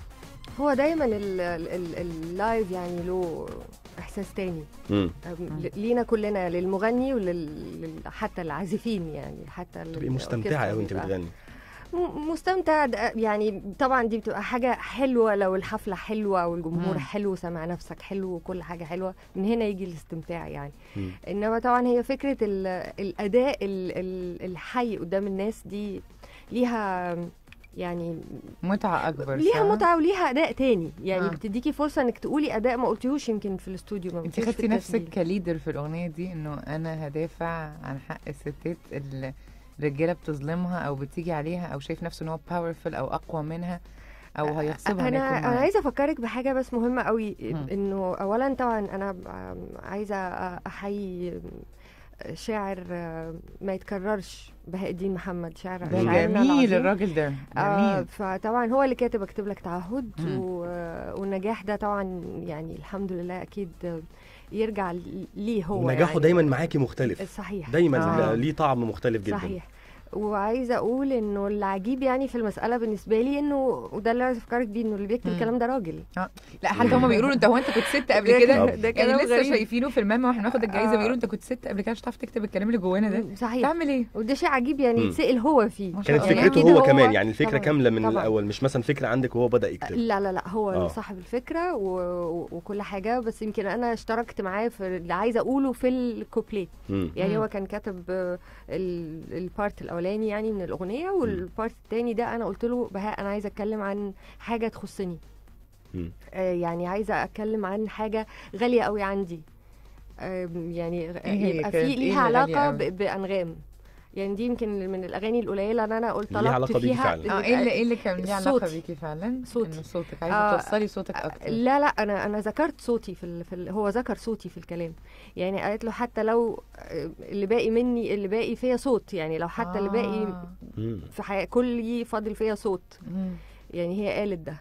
هو دايما ال- ال- ال- اللايف يعني له احساس تاني امم ل- لينا كلنا للمغني ولل حتى العازفين يعني حتى تبقي مستمتعه قوي انت بتغني م- مستمتع ده- يعني طبعا دي بتبقى حاجه حلوه لو الحفله حلوه والجمهور مم. حلو سمع نفسك حلو وكل حاجه حلوه من هنا يجي الاستمتاع يعني مم. انما طبعا هي فكره ال- الاداء ال- ال- الحي قدام الناس دي ليها يعني متعه اكبر ليها صح؟ متعه وليها اداء تاني يعني آه. بتديكي فرصه انك تقولي اداء ما قلتيهوش يمكن في الاستوديو ما انت قلتيهوش في خدتي نفسك التسجيل. كليدر في الاغنيه دي انه انا هدافع عن حق الستات اللي الرجاله بتظلمها او بتيجي عليها او شايف نفسه ان هو باورفul او اقوى منها او هيغصبها إنه انا يكون انا معاه. عايزه افكرك بحاجه بس مهمه قوي مم. انه اولا طبعا انا ب- عايزه احيي شاعر ما يتكررش بهاء الدين محمد شاعر ده شاعرنا جميل العظيم. الراجل ده آه جميل فطبعا هو اللي كاتب اكتب لك تعهد مم. و- والنجاح ده طبعا يعني الحمد لله اكيد يرجع ليه هو ونجاحه يعني. دايما معاكي مختلف صحيح دايما آه. ليه طعم مختلف جدا صحيح وعايزه اقول انه العجيب يعني في المساله بالنسبه لي انه وده اللي عايزه افكرك بيه انه اللي بيكتب مم. الكلام ده راجل لا حتى هما بيقولوا له انت هو انت كنت ست قبل ده كده كلام- ده يعني كلام لسه غريب. شايفينه في الماما واحنا بناخد الجايزه آه. بيقولوا انت كنت ست قبل كده مش هتعرف تكتب الكلام اللي جوانا ده صحيح تعمل ايه؟ وده شيء عجيب يعني مم. يتسال هو فيه ما شاء كانت الله. يعني فكرته أكيد هو هو- كمان يعني الفكره طبعاً، كامله من طبعاً. الاول مش مثلا فكره عندك وهو بدا يكتب لا لا لا هو آه. اللي صاحب الفكره و... و- وكل حاجه بس يمكن انا اشتركت معاه في اللي عايزه اقوله في الكوبليه مم. يعني مم. هو كان كاتب آه، ال- البارت الاولاني يعني من الاغنيه والبارت الثاني ده انا قلت له بهاء انا عايزه اتكلم عن حاجه تخصني مم. آه، يعني عايزه اتكلم عن حاجه غاليه قوي عندي آم، يعني غ- إيه هي يبقى كانت في إيه ليها اللي غالية علاقه قوي؟ ب- بانغام يعني دي يمكن من الاغاني القليله اللي انا قلت ليها طلبت علاقة بيكي فيها فعلا. اه ايه اللي ايه اللي كان ليه علاقه صوتي. بيكي فعلا؟ صوتي. انه صوتك عايزه آه، توصلي صوتك اكتر لا لا انا انا ذكرت صوتي في, ال... في ال... هو ذكر صوتي في الكلام يعني قالت له حتى لو آه، اللي باقي مني اللي باقي فيا صوت يعني لو حتى اللي باقي آه. مم. في حياة كلي فاضل فيا صوت مم. يعني هي قالت ده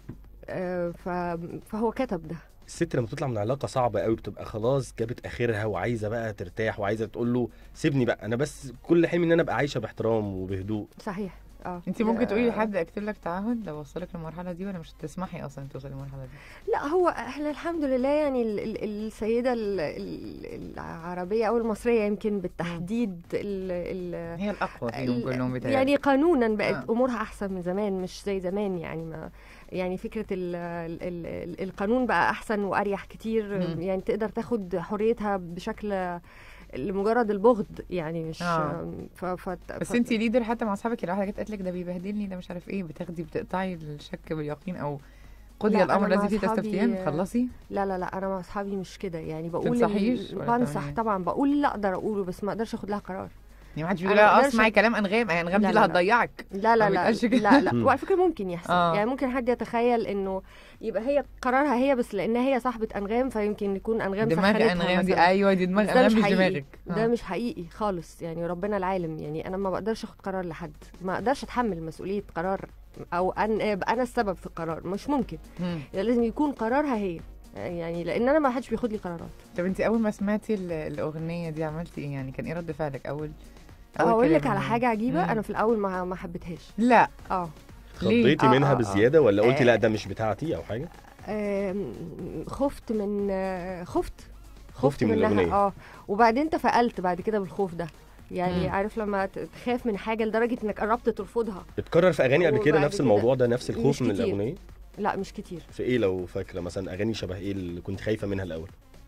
آه، ف... فهو كتب ده الست لما بتطلع من علاقه صعبه قوي بتبقى خلاص جابت اخرها وعايزه بقى ترتاح وعايزه تقول له سيبني بقى انا بس كل حلمي ان انا ابقى عايشه باحترام وبهدوء صحيح اه انت ممكن آه، تقولي لحد اكتب لك تعهد لو وصلك للمرحله دي ولا مش هتسمحي اصلا توصلي للمرحله دي لا هو احنا الحمد لله يعني ال... ال... السيده ال... ال... العربيه او المصريه يمكن بالتحديد ال... ال... هي الاقوى فيهم ال- كلهم بتهيألي يعني قانونا بقت آه. امورها احسن من زمان مش زي زمان يعني ما يعني فكره ال ال ال القانون بقى احسن واريح كتير مم. يعني تقدر تاخد حريتها بشكل لمجرد البغض يعني مش آه. ف ف بس ف- انت ليدر حتى مع اصحابك لو واحده جت قالت لك ده بيبهدلني ده مش عارف ايه بتاخدي بتقطعي الشك باليقين او قضي لا، الامر أنا مع الذي فيه أصحابي- تستفتيان تخلصي لا لا لا انا مع اصحابي مش كده يعني بقول تنصحيش ال- ولا بنصح تعملي إيه؟ طبعا بقول اللي اقدر اقوله بس ما اقدرش اخد لها قرار يعني ما حدش أنا بيقول لها ما اه أقدرش- اسمعي كلام انغام آه، انغام دي لا، اللي لا، لا. هتضيعك لا لا ما لا بيتقالش كده. لا لا مم. وعلى فكره ممكن يحصل آه. يعني ممكن حد يتخيل انه يبقى هي قرارها هي بس لانها هي صاحبه انغام فيمكن يكون انغام دماغ سخنتها انغام دي مثلاً. ايوه دي دماغ بس ده انغام مش مش حقيقي دماغك ده آه. مش حقيقي خالص يعني ربنا العالم يعني انا ما بقدرش اخد قرار لحد ما اقدرش اتحمل مسؤوليه قرار او ان ابقى انا السبب في القرار مش ممكن مم. لازم يكون قرارها هي يعني لان انا ما حدش بياخد لي قرارات طب انت اول ما سمعتي ال- الاغنيه دي عملتي ايه يعني كان ايه رد فعلك اول أول اقول لك كلام على منها؟ حاجه عجيبه مم. انا في الاول ما ما حبيتهاش لا اه ليه؟ خضيتي آه، منها آه، آه. بزياده ولا قلتي آه. لا ده مش بتاعتي او حاجه آم، خفت من آه، خفت خفتي من منها الأغنية. اه وبعدين تفائلت بعد كده بالخوف ده يعني مم. عارف لما ت- تخاف من حاجه لدرجه انك قربت ترفضها اتكرر في اغاني قبل كده وبعد نفس كده الموضوع ده نفس الخوف مش من كتير. الاغنيه لا مش كتير في ايه لو فاكره مثلا اغاني شبه ايه اللي كنت خايفه منها الاول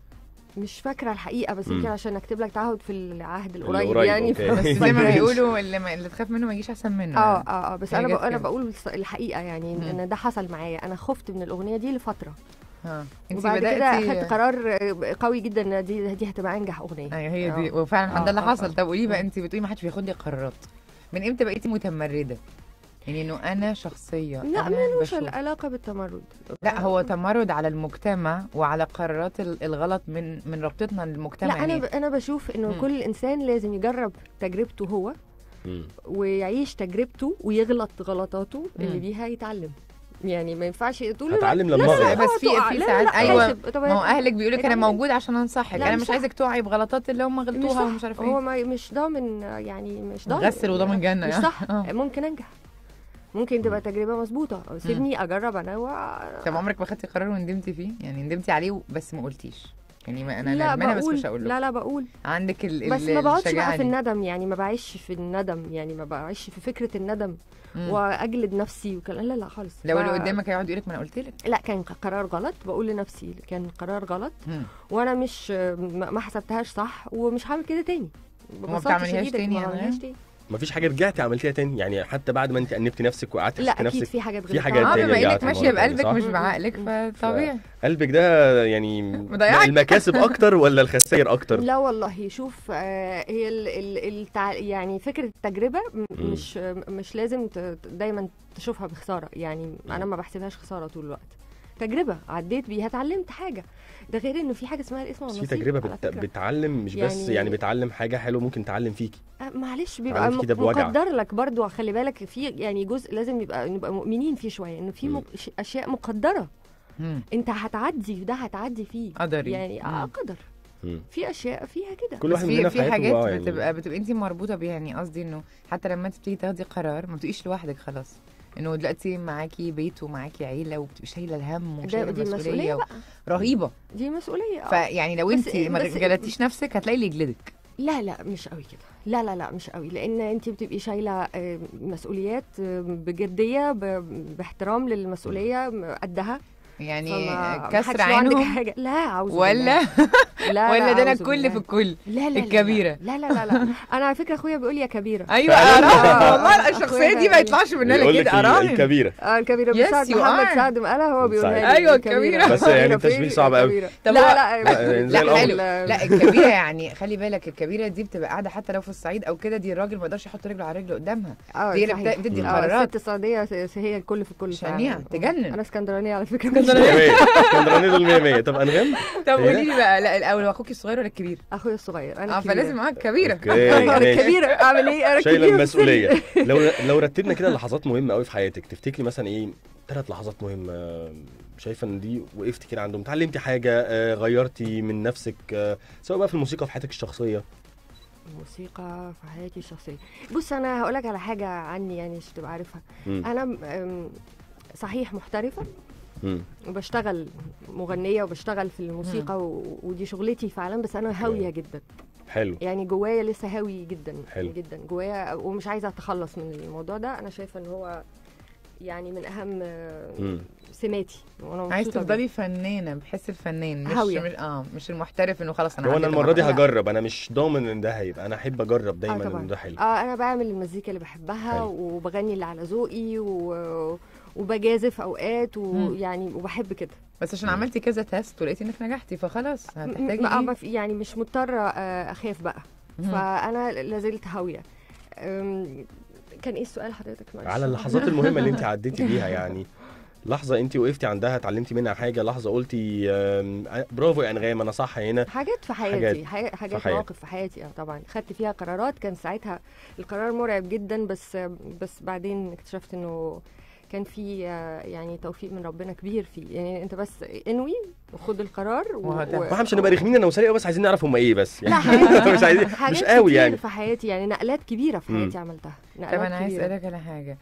مش فاكره الحقيقه بس مم. يمكن عشان اكتب لك تعهد في العهد اللي القريب قريب، يعني أوكي. بس زي ما ماشي. بيقولوا اللي, ما اللي تخاف منه ما يجيش احسن منه اه يعني. اه اه بس هي انا جت بق- انا كده. بقول الص- الحقيقه يعني مم. ان ده حصل معايا انا خفت من الاغنيه دي لفتره اه انت وبعد كده بداتي اخدت قرار آه، قوي جدا ان دي دي هتبقى انجح اغنيه ايوه هي دي آه. وفعلا آه، ده اللي آه، حصل آه. طب قولي بقى مم. انت بتقولي ما حدش بياخد لي قرارات من امتى بقيتي متمرده يعني انه انا شخصيه لا أنا ملوش بشوف. العلاقه بالتمرد لا هو تمرد على المجتمع وعلى قرارات ال- الغلط من من رابطتنا للمجتمع لا انا يعني ب... انا بشوف انه مم. كل انسان لازم يجرب تجربته هو مم. ويعيش تجربته ويغلط غلطاته اللي مم. بيها يتعلم يعني ما ينفعش طول الوقت هتعلم لما لا، أغلط. لا، بس في تقع. في لا، ساعات لا، ايوه حاسب. طب ما هو اهلك بيقولوا لك انا اتعلم. موجود عشان انصحك لا، انا مش مش صح. عايزك تقعي بغلطات اللي هم مش غلطوها صح. ومش عارف هو ايه ما مش ضامن يعني مش ضامن غسل وضامن جنه مش يعني. صح آه. ممكن انجح ممكن تبقى تجربه مظبوطه سيبني اجرب انا و... طب عمرك ما خدتي قرار وندمتي فيه يعني ندمتي عليه بس ما قلتيش يعني ما انا لا ندمانه بس بقول مش هقول له لا لا بقول عندك ال بس ال- ما بقعدش الشجاعة بقى في دي. الندم يعني ما بعيش في الندم يعني ما بعيش في فكره الندم مم. واجلد نفسي وكلام لا لا خالص لو اللي ف- قدامك هيقعد يقول لك ما انا قلت لك لا كان قرار غلط بقول لنفسي كان قرار غلط مم. وانا مش ما ما حسبتهاش صح ومش هعمل كده تاني ببساطة بتعمليهاش شديدة، تاني ما يعني؟ بعملهاش تاني مفيش حاجه رجعتي عملتيها تاني يعني حتى بعد ما انت انبتي نفسك وقعدتي لا تحكي اكيد نفسك في حاجات في غلطها. حاجات اه تانية بما انك رجعت ماشيه المرة تاني، بقلبك صح؟ مش مم. بعقلك مم. فطبيعي قلبك ده يعني مضيعك. المكاسب اكتر ولا الخسائر اكتر لا والله شوف آه، هي ال ال التع... يعني فكره التجربه م- مم. مش مش لازم ت- ت- دايما تشوفها بخساره يعني انا ما بحسبهاش خساره طول الوقت تجربه عديت بيها اتعلمت حاجه ده غير انه في حاجه اسمها الاسم بس في والنصيب تجربه على بت... فكرة. بتعلم مش بس يعني- يعني بتعلم حاجه حلوه ممكن تعلم فيكي آه، معلش بيبقى عملت كده م- بوجع. مقدر لك برضو خلي بالك في يعني جزء لازم يبقى نبقى مؤمنين فيه شويه انه في مم. مق... ش- اشياء مقدره مم. انت هتعدي ده هتعدي فيه قدري يعني مم. آه، قدر مم. في اشياء فيها كده كل بس واحد في مننا في حياته حاجات آه يعني. بتبقى بتبقى انت مربوطه بيها يعني قصدي انه حتى لما انت بتيجي تاخدي قرار ما بتبقيش لوحدك خلاص انه دلوقتي معاكي بيت ومعاكي عيله وبتبقي شايله الهم ده وشايله دي مسؤوليه المسؤوليه بقى رهيبه دي مسؤوليه آه. فيعني لو بس- انت ما بس- جلدتيش نفسك هتلاقي اللي يجلدك لا لا مش قوي كده لا لا لا مش قوي لان انت بتبقي شايله آه، مسؤوليات آه، بجديه ب- باحترام للمسؤوليه م- قدها يعني فما- كسر محدش له عندك عينهم حاجه لا عاوز ولا لا ولا ده انا أعوذ كل بالله. في الكل لا لا لا الكبيرة. لا لا لا, لا. انا على فكره اخويا بيقول يا كبيره ايوه فعلاً؟ أراهن. والله أخويا الشخصيه دي ما يطلعش منها بيقول لك كده اراهن الكبيره اه الكبيره Yes, بسعد you محمد are. سعد مقالة هو بيقولها لي أيوة، الكبيرة. الكبيرة. بس يعني الكبيرة التشبيه فين؟ صعب أوي. الكبيرة. طب لا هو- لا لا، زي لا الأمر. حلو لا الكبيره يعني خلي بالك الكبيره دي بتبقى قاعده حتى لو في الصعيد او كده دي الراجل ما يقدرش يحط رجله على رجله قدامها اه دي اللي صحيح. بت- بتدي اه القرارات الست السعوديه س- هي الكل في الكل فعلاً. شنيعة، آه. تجنن. انا اسكندرانيه على فكره مية مية. اسكندراني دول 100 100 طب انغام طب إيه؟ قولي لي بقى لا الاول هو اخوكي الصغير ولا الكبير؟ اخويا الصغير انا اه الكبيرة. فلازم معاك كبيره اوكي انا ماشي. الكبيره اعمل ايه انا شايله الكبيرة في السن. المسؤوليه لو لو رتبنا كده لحظات مهمه قوي في حياتك تفتكري مثلا ايه ثلاث لحظات مهمه شايفه ان دي وقفتي كده عندهم اتعلمتي حاجه آه، غيرتي من نفسك آه، سواء بقى في الموسيقى في حياتك الشخصيه الموسيقى في حياتي الشخصيه بص انا هقول لك على حاجه عني يعني عشان تبقى عارفها مم. انا م- أم، صحيح محترفه مم. وبشتغل مغنيه وبشتغل في الموسيقى و... ودي شغلتي فعلا بس انا هاويه جدا حلو يعني جوايا لسه هاوي جدا حلو. جدا جوايا ومش عايزه اتخلص من الموضوع ده انا شايفه ان هو يعني من اهم آه، مم. سماتي وانا عايز مبسوطة تفضلي فنانه بحس الفنان مش هاوية. مش اه مش المحترف انه خلاص انا هو انا عديت المره دي المرحلة. هجرب انا مش ضامن ان ده هيبقى انا احب اجرب بيه. دايما آه طبعا ان ده حلو اه انا بعمل المزيكا اللي بحبها حلو. وبغني اللي على ذوقي و... وبجازف اوقات مم. ويعني وبحب كده بس عشان عملتي كذا تيست ولقيتي انك نجحتي فخلاص هتحتاجي م- آه، ما ايه؟ في- يعني مش مضطره آه، اخاف بقى مم. فانا لازلت هاويه أم، كان ايه السؤال حضرتك معلش على اللحظات المهمه اللي انت عديتي بيها يعني لحظه انت وقفتي عندها اتعلمتي منها حاجه لحظه قلتي آم، برافو يا انغام انا صح هنا حاجات في حياتي حاجات حاجات, حاجات في حياتك. مواقف في حياتي اه طبعا خدت فيها قرارات كان ساعتها القرار مرعب جدا بس بس بعدين اكتشفت انه كان في آه، يعني توفيق من ربنا كبير فيه يعني انت بس انوي وخد القرار و... وهت- واحنا مش هنبقى رخمين انا وسريع بس عايزين نعرف هم ايه بس لا يعني حاجات مش عايزين حاجات مش قوي كتير يعني في حياتي يعني نقلات كبيره في مم. حياتي عملتها طب نقلات انا عايز كبيرة. اسالك على حاجه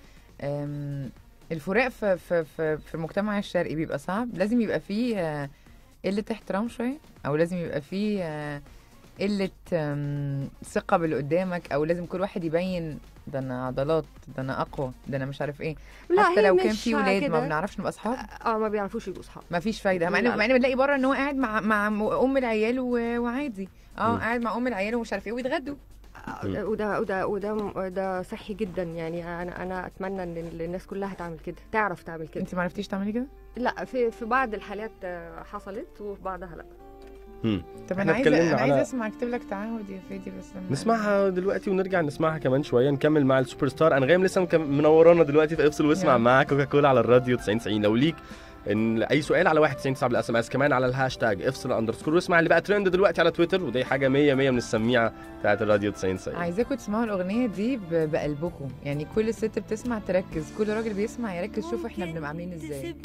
أم، الفراق في في في, في المجتمع الشرقي بيبقى صعب لازم يبقى فيه آه، قله احترام شويه او لازم يبقى فيه آه، قله آم، ثقه باللي قدامك او لازم كل واحد يبين ده انا عضلات ده انا اقوى ده انا مش عارف ايه لا حتى هي لو كان مش في ولاد ما كده. بنعرفش نبقى اصحاب اه ما بيعرفوش يبقوا اصحاب ما فيش فايده مع ان لا. مع ان بنلاقي بره ان هو قاعد مع مع ام العيال و- وعادي اه مم. قاعد مع ام العيال ومش عارف ايه ويتغدوا مم. وده وده وده ده صحي جدا يعني انا انا اتمنى ان الناس كلها تعمل كده تعرف تعمل كده انت ما عرفتيش تعملي كده لا في في بعض الحالات آه، حصلت وفي بعضها لا مم. طب إحنا انا عايزه اتكلمنا انا عايزه على- اسمع اكتب لك تعهد يا فادي بس لما- نسمعها دلوقتي ونرجع نسمعها كمان شويه نكمل مع السوبر ستار انغام لسه مكم- منورانا دلوقتي في افصل واسمع يلا. مع كوكا كولا على الراديو 90 90 لو ليك ان اي سؤال على 199 بالاس ام اس كمان على الهاشتاج افصل اندرسكور واسمع اللي بقى ترند دلوقتي على تويتر ودي حاجه 100 100 من السميعه بتاعت الراديو 90 90 عايزاكم تسمعوا الاغنيه دي ب- بقلبكم يعني كل ست بتسمع تركز كل راجل بيسمع يركز شوف احنا بنبقى عاملين ازاي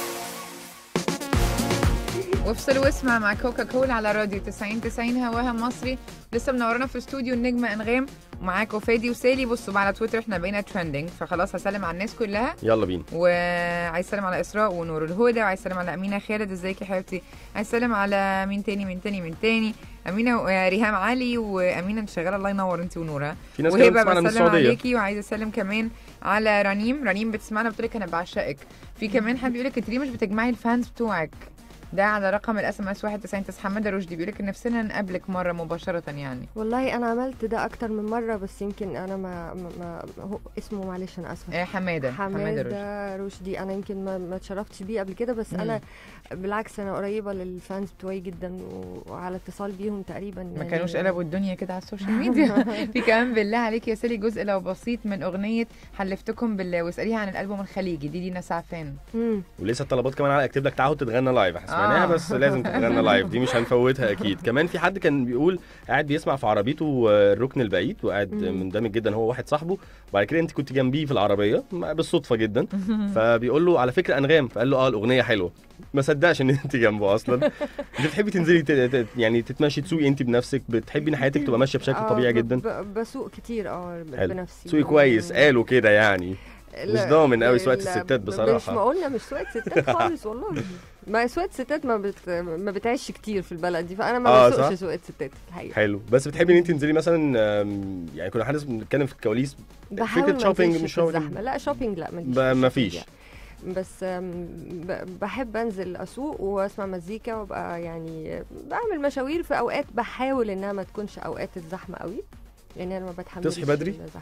وافصل واسمع مع كوكا كولا على راديو 90 90 هواها مصري لسه منورانا في استوديو النجمه انغام ومعاكم فادي وسالي بصوا بقى على تويتر احنا بقينا ترندنج فخلاص هسلم على الناس كلها يلا بينا وعايز اسلم على اسراء ونور الهدى وعايز اسلم على امينه خالد ازيك يا حبيبتي عايز اسلم على مين تاني مين تاني مين تاني امينه ريهام علي وامينه انت شغاله الله ينور انت ونورها في ناس كمان وهبه بتسمعنا من بسلم السعوديه عليكي وعايزه اسلم كمان على رنيم رنيم بتسمعنا بتقول لك انا بعشقك في كمان حد بيقول لك انت ليه مش بتجمعي الفانز بتوعك ده على رقم الاس ام اس 199 حماده رشدي بيقول لك نفسنا نقابلك مره مباشره يعني والله انا عملت ده اكتر من مره بس يمكن انا ما, ما, ما هو اسمه معلش انا اسفه آه، حماده حماده رشدي حماده رشدي انا يمكن ما, ما اتشرفتش بيه قبل كده بس مم. انا بالعكس انا قريبه للفانز بتوعي جدا وعلى اتصال بيهم تقريبا ما يعني كانوش قلبوا الدنيا كده على السوشيال ميديا في كمان بالله عليك يا سالي جزء لو بسيط من اغنيه حلفتكم بالله واساليها عن الالبوم الخليجي دي دينا سعفان مم. ولسه الطلبات كمان على اكتب لك تعهد تتغنى لايف احنا سمعناها آه. بس لازم تتغنى لايف دي مش هنفوتها اكيد كمان في حد كان بيقول قاعد بيسمع في عربيته آه، الركن البعيد وقاعد مم. مندمج جدا هو واحد صاحبه وبعد كده انت كنت جنبيه في العربيه ما- بالصدفه جدا فبيقول له على فكره انغام فقال له اه الاغنيه حلوه ما صدقش ان انت جنبه اصلا انت بتحبي تنزلي ت- ت- يعني تتمشي تسوقي انت بنفسك بتحبي ان حياتك تبقى ماشيه بشكل آه، طبيعي ب- جدا ب- بسوق كتير اه ب- حلو. بنفسي سوقي كويس قالوا كده يعني لا، ضامن قوي سواقة لا، الستات مش بصراحة. ما قلنا مش سواقة ستات خالص والله ما سواقة ستات ما بت... ما بتعيش كتير في البلد دي فانا ما آه، بسوقش صح؟ سواقة ستات الحقيقة حلو بس بتحبي ان انت تنزلي مثلا آم، يعني كنا حاسس بنتكلم في الكواليس بحاول فكرة ما شوبينج انزلش مش في شوبينج. الزحمة لا شوبينج لا ماليش ب- في ما الشوبينج فيش. يعني. بس آم، ب- بحب انزل اسوق واسمع مزيكا وابقى يعني بعمل مشاوير في اوقات بحاول انها ما تكونش اوقات الزحمه قوي يعني انا ما بتحملش تصحي بدري؟ الزحمة.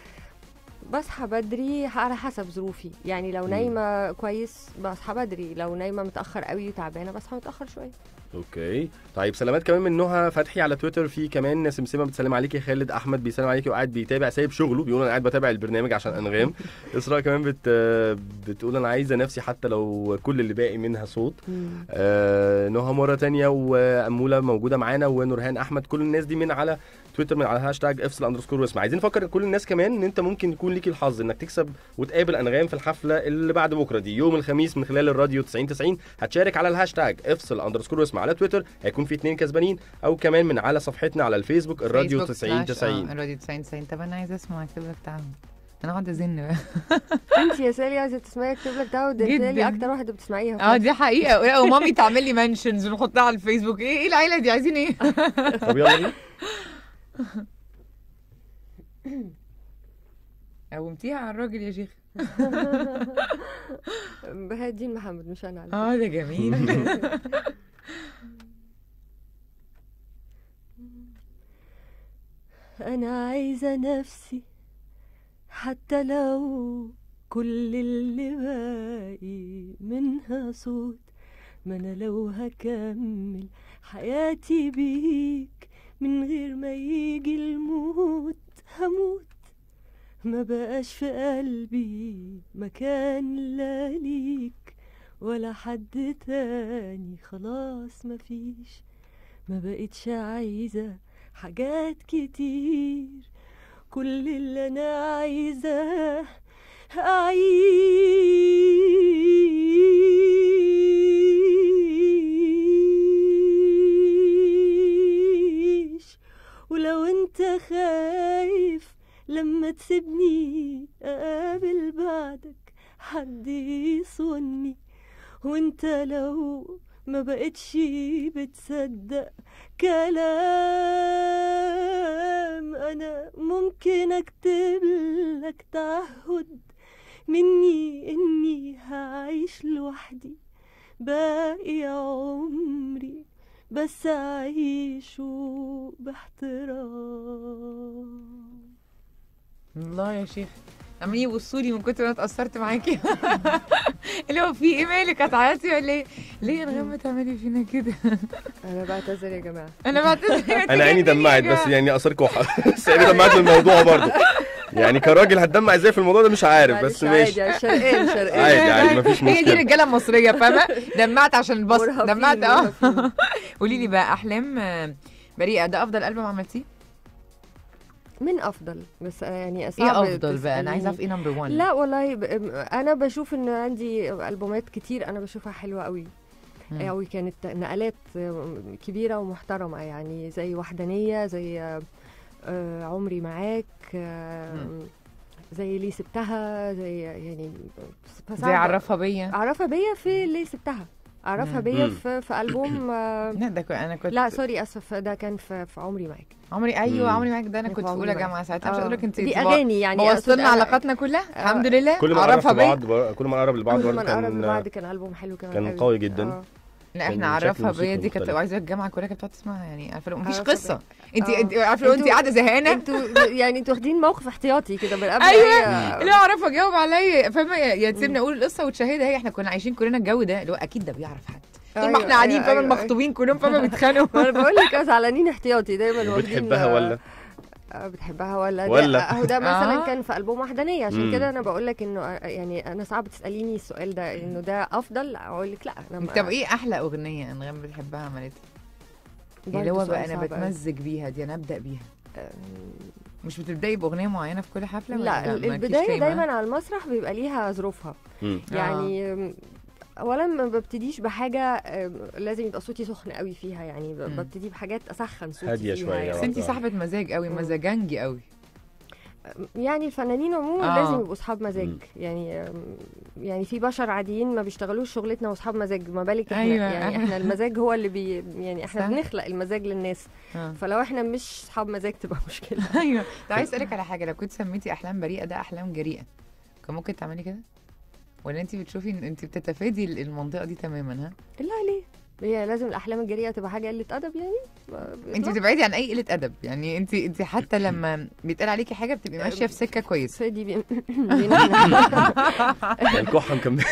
بصحى بدري على حسب ظروفي يعني لو مم. نايمه كويس بصحى بدري لو نايمه متاخر قوي وتعبانه بصحى متاخر شويه اوكي طيب سلامات كمان من نهى فتحي على تويتر في كمان سمسمه بتسلم عليكي خالد احمد بيسلم عليكي وقاعد بيتابع سايب شغله بيقول انا قاعد بتابع البرنامج عشان انغام اسراء كمان بت بتقول انا عايزه نفسي حتى لو كل اللي باقي منها صوت آه نهى مره تانية واموله موجوده معانا ونورهان احمد كل الناس دي من على تويتر من على هاشتاج افصل اندرسكور واسمع عايزين نفكر كل الناس كمان ان انت ممكن يكون ليك الحظ انك تكسب وتقابل انغام في الحفله اللي بعد بكره دي يوم الخميس من خلال الراديو 90 90 هتشارك على الهاشتاج افصل اندرسكور واسمع على تويتر هيكون في اتنين كسبانين او كمان من على صفحتنا على الفيسبوك الراديو فيسبوك 90 سلاش- 90 آه، الراديو 90 90 طب انا عايزه اسمع اكتب لك تعاون انا اقعد ازن بقى انت يا سالي عايزه تسمعي اكتب لك ده وده جداً. تالي اكتر واحده بتسمعيها اه دي حقيقه لا، ومامي تعمل لي منشنز ونحطها على الفيسبوك ايه ايه العيله دي عايزين ايه طب يلا بينا قومتيها على الراجل يا شيخ بهاء الدين محمد مش انا على فكرة. اه ده جميل أنا عايزة نفسي حتى لو كل اللي باقي منها صوت ما أنا لو هكمل حياتي بيك من غير ما يجي الموت هموت ما بقاش في قلبي مكان لا ليك ولا حد تاني خلاص مفيش ما بقتش عايزة حاجات كتير كل اللي انا عايزاه اعيش ولو انت خايف لما تسيبني اقابل بعدك حد يصوني وانت لو ما بقتش بتصدق كلام انا ممكن اكتب لك تعهد مني اني هعيش لوحدي باقي عمري بس اعيشه باحترام الله يا شيخ عمالين يبصوا لي من كتر ما انا اتاثرت معاكي اللي هو في ايه مالك هتعيطي ولا ايه؟ ليه يا نغمة تعملي فينا كده؟ انا بعتذر يا جماعه انا بعتذر انا عيني دمعت بس يعني اثر كحه بس عيني دمعت من الموضوع برضه يعني كراجل هتدمع ازاي في الموضوع ده مش عارف معلش بس عادي ماشي يعني شرقان شرقان عادي عادي مفيش هي دي مشكله رجاله مصريه فاهمه دمعت عشان البص مرهفين، دمعت اه مرهفين. قولي لي بقى احلام آه، بريئه ده افضل البوم عملتيه من افضل بس يعني ايه صعب افضل بقى انا عايزه اعرف تسأليني. ايه نمبر 1 لا والله ب... انا بشوف ان عندي البومات كتير انا بشوفها حلوه قوي مم. قوي كانت نقلات كبيره ومحترمه يعني زي وحدانيه زي آه، عمري معاك آه، مم. زي ليه سبتها زي يعني زي فصعب- عرفها بيا عرفها بيا في ليه سبتها عرفها مم. بيا مم. في, في البوم آه، لا ده كنت- انا كنت لا سوري اسف ده كان في, في عمري معاك عمري ايوه مم. عمري معاك ده انا في كنت في عمري اولى معاك. جامعه ساعتها مش آه. هقول لك انت دي أنت اغاني يعني أقصد بوظت لنا أنا- علاقاتنا كلها الحمد لله كل ما عرفها نقرب بيا لبعض بقى- كل ما نقرب لبعض كل ما برضه نقرب لبعض كان كان البوم حلو كمان كان قوي. قوي جدا. آه. لا كان احنا شكل عرفها موسيقي بيا دي كانت مختلف. عايزه الجامعه كلها كانت بتقعد تسمعها يعني عارفه لو مفيش عرفها قصه انت آه. انت عارفه لو انت انتوا- قاعده زهقانه انتوا يعني انتوا واخدين موقف احتياطي كده من قبل ايوه أي- لا اعرف اجاوب عليا فاهمه يا يا تسيبني اقول القصه وتشاهدها هي احنا كنا عايشين كلنا الجو ده اللي هو اكيد ده بيعرف حد طول ما أيوة، احنا قاعدين أيوة، فاهمه أيوة، المخطوبين كلهم فاهمه بيتخانقوا ما انا بقول لك زعلانين احتياطي دايما واخدين وبتحبها ولا آه، بتحبها ولا ولا؟ ده اهو ده مثلا آه. كان في البوم وحدانيه عشان مم. كده انا بقول لك انه آه، يعني انا صعب تساليني السؤال ده انه ده افضل اقول لك لا انا ما- طب ايه احلى اغنيه انغام بتحبها عملتها برضه اللي هو سؤال بقى انا صعب أوي. بتمزج بيها دي انا ابدا بيها آه، مش بتبداي باغنيه معينه في كل حفله ولا لا مالكيش البدايه تيمة؟ دايما على المسرح بيبقى ليها ظروفها مم. يعني آم، اولا ما ببتديش بحاجه آم، لازم يبقى صوتي سخن قوي فيها يعني ب- مم. ببتدي بحاجات اسخن صوتي هادية فيها شوية يعني. بس انت وقتها. صاحبه مزاج قوي مم. مزاجنجي قوي يعني الفنانين عموما آه. لازم يبقوا اصحاب مزاج مم. يعني آم، يعني في بشر عاديين ما بيشتغلوا شغلتنا واصحاب مزاج ما بالك احنا أيوة. يعني احنا المزاج هو اللي بي يعني احنا صح. بنخلق المزاج للناس آه. فلو احنا مش اصحاب مزاج تبقى مشكله ايوه طب عايز اسالك على حاجه لو كنت سميتي احلام بريئه ده احلام جريئه كان ممكن تعملي كده ولا انت بتشوفي ان انت بتتفادي المنطقه دي تماما ها لا ليه هي لازم الاحلام الجريئه تبقى حاجه قله ادب يعني ما- انت إطلاق. بتبعدي عن اي قله ادب يعني انت انت حتى لما بيتقال عليكي حاجه بتبقي ماشيه في سكه كويس فادي بي- بينا الكحه مكمله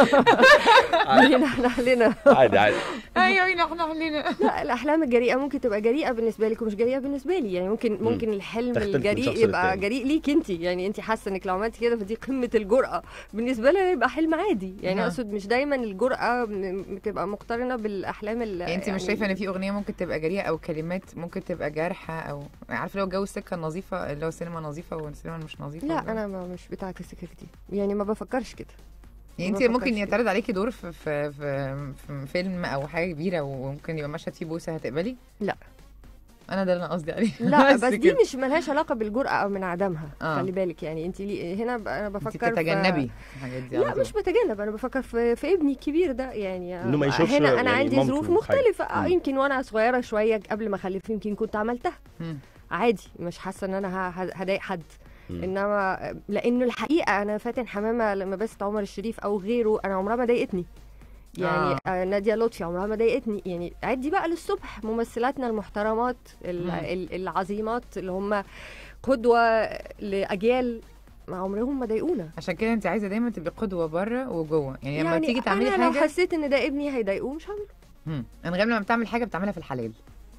بينا احنا علينا عادي عادي ايوه احنا علينا لا الاحلام الجريئه ممكن تبقى جريئه بالنسبه لك ومش جريئه بالنسبه لي يعني ممكن ممكن الحلم تختلف من الجريء شخص يبقى للتاني. جريء ليك انت يعني انت حاسه انك لو عملتي كده فدي قمه الجرأه بالنسبه لي يبقى حلم عادي يعني نعم. اقصد مش دايما الجرأه م- بتبقى مقترنه بالاحلام ال يعني انت مش شايفه ان في اغنيه ممكن تبقى جريئه او كلمات ممكن تبقى جارحه او عارفه لو جو السكه النظيفه اللي هو سينما نظيفه والسينما مش نظيفه لا انا ما مش بتاعه السكك دي يعني ما بفكرش كده يعني انت ما ممكن بفكرش فيه. يتعرض عليكي دور في في في, في فيلم او حاجه كبيره وممكن يبقى مشهد فيه بوسه هتقبلي؟ لا. انا ده اللي انا قصدي عليه لا بس دي كده. مش ملهاش علاقه بالجرأه او من عدمها آه. خلي بالك يعني انت لي هنا ب- انا انت بفكر في- بتتجنبي الحاجات دي على لا طول. مش بتجنب انا بفكر في, في ابني الكبير ده يعني إنه ما يشوفش هنا انا يعني عندي مامته ظروف حاجة. مختلفه آه، مم. يمكن وانا صغيره شويه قبل ما اخلف يمكن كنت عملتها مم. عادي مش حاسه ان انا ه- ه- هضايق حد مم. انما لانه الحقيقه انا فاتن حمامه لما بست عمر الشريف او غيره انا عمرها ما ضايقتني يعني آه. آه. ناديه لطفي عمرها ما ضايقتني يعني عدي بقى للصبح ممثلاتنا المحترمات ال- مم. ال- العظيمات اللي هم قدوه لاجيال ما عمرهم ما ضايقونا عشان كده انت عايزه دايما تبقي قدوه بره وجوه يعني لما تيجي تعملي أنا لو حاجه حسيت ان ده ابني هيضايقوه مش هعمله مم. انغام لما بتعمل حاجه بتعملها في الحلال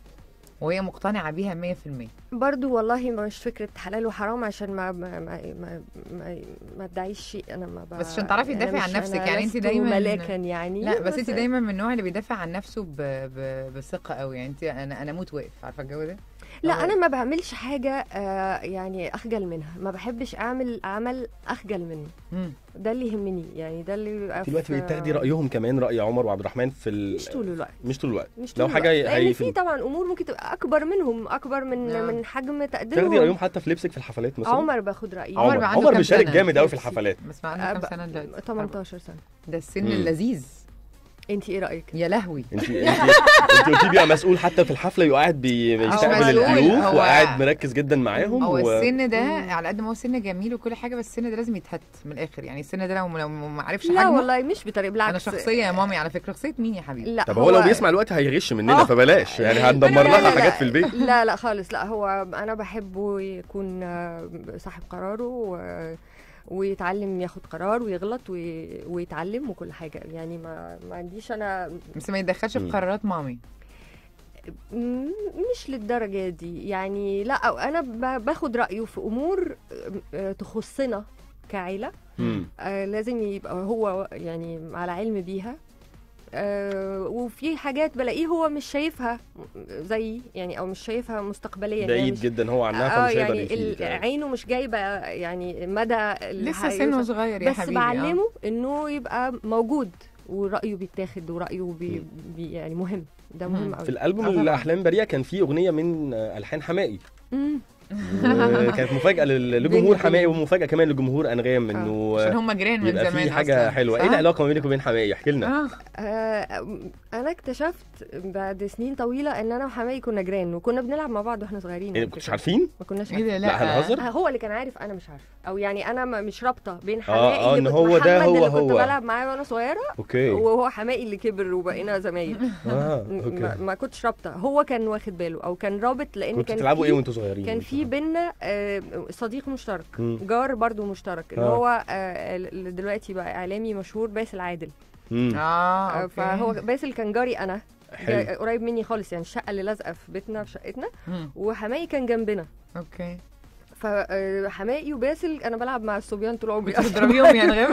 وهي مقتنعه بيها 100% برضو والله مش فكرة حلال وحرام عشان ما ما ما ما, ما, ما ادعيش شيء انا ما ب... بس عشان تعرفي أنا تدافعي عن مش- نفسك، أنا يعني أنت لست دايماً- ملاكا يعني لا بس انت دايما من النوع اللي بيدافع عن نفسه ب... ب... بثقه قوي يعني انت انا انا اموت واقف عارفه الجو ده لا انا ما بعملش حاجة آه يعني اخجل منها ما بحبش اعمل عمل اخجل منه مم. ده اللي يهمني يعني ده اللي بيبقى في الوقت في- بتاخدي رايهم كمان راي عمر وعبد الرحمن في ال... مش طول الوقت مش طول الوقت مش لو طول حاجه الوقت. لان هي في طبعا امور ممكن تبقى اكبر منهم اكبر من نعم. من حجم تاخدي تقديرهم رايهم حتى في لبسك في الحفلات مثلا عمر باخد رايه عمر بقى عنده عمر كام بيشارك سنة؟ جامد قوي في الحفلات بس ما عنده أب- كام سنه دلوقتي 18 سنة ده السن مم. اللذيذ انت ايه رايك يا لهوي انت انت انت قلتي بيبقى مسؤول حتى في الحفله يبقى قاعد بي- بيستقبل مسؤول، الضيوف هو- وقاعد مركز جدا معاهم هو و... السن ده مم. على قد ما هو سن جميل وكل حاجه بس السن ده لازم يتهت من الاخر يعني السن ده لو لو ما عرفش لا حجمه والله مش بطريقة بالعكس انا شخصيه يا مامي على فكره شخصيه مين يا حبيبي لا طب هو لو بيسمع الوقت هيغش مننا آه. فبلاش يعني هندمر لا، لا، لها لا. حاجات في البيت لا لا خالص لا هو انا بحبه يكون آه، صاحب قراره و- ويتعلم ياخد قرار ويغلط وي- ويتعلم وكل حاجه يعني ما ما عنديش انا بس ما يتدخلش في مم. قرارات مامي م- مش للدرجة دي يعني لا أو أنا ب- باخد رأيه في أمور آه، تخصنا كعيلة مم. آه، لازم يبقى هو يعني على علم بيها آه، وفي حاجات بلاقيه هو مش شايفها زي يعني او مش شايفها مستقبليا يعني بعيد مش جدا هو عنها اه فمش هيقدر يعني يفيد ال- عينه مش جايبه يعني مدى اللي لسه هيوصل. سنه صغير يا بس حبيبي آه. بعلمه انه يبقى موجود ورأيه بيتاخد ورأيه بي مم. بي يعني مهم ده مم. مهم في قوي الالبوم آه طبعاً. الاحلام بريئه كان في اغنيه من آه، الحان حمائي مم. كانت مفاجاه لل- لجمهور بيني حمائي وبينه. ومفاجاه كمان لجمهور انغام انه عشان آه، هم جيران من يبقى زمان في حاجه أصلاً. حلوه صح؟ ايه العلاقه ما بينك وبين حمائي احكي لنا اه آه انا اكتشفت بعد سنين طويله ان انا وحماي كنا جيران وكنا بنلعب مع بعض واحنا صغيرين يعني ما كنتش عارفين ما كناش ايه عارفين. ده لا، لا هنهزر؟ آه، هو اللي كان عارف انا مش عارفه او يعني انا ما- مش رابطه بين آه، حمائي آه، اللي إن كنت هو ده محمد هو اللي كنت هو. بلعب معاه وانا صغيره اوكي وهو حمائي اللي كبر وبقينا زمايل اه ما, اوكي ما كنتش رابطه هو كان واخد باله او كان رابط لان كنتوا كان بتلعبوا في- ايه وانتوا صغيرين كان في بينا آه، صديق مشترك مم. جار برضو مشترك اللي آه. هو آه، اللي دلوقتي بقى اعلامي مشهور باسل عادل مم. اه آه، أوكي. فهو باسل كان جاري انا حلو جا- قريب مني خالص يعني الشقه اللي لازقه في بيتنا في شقتنا مم. وحماقي كان جنبنا اوكي فحماقي وباسل انا بلعب مع الصبيان طول عمري بتضربيهم يا انغام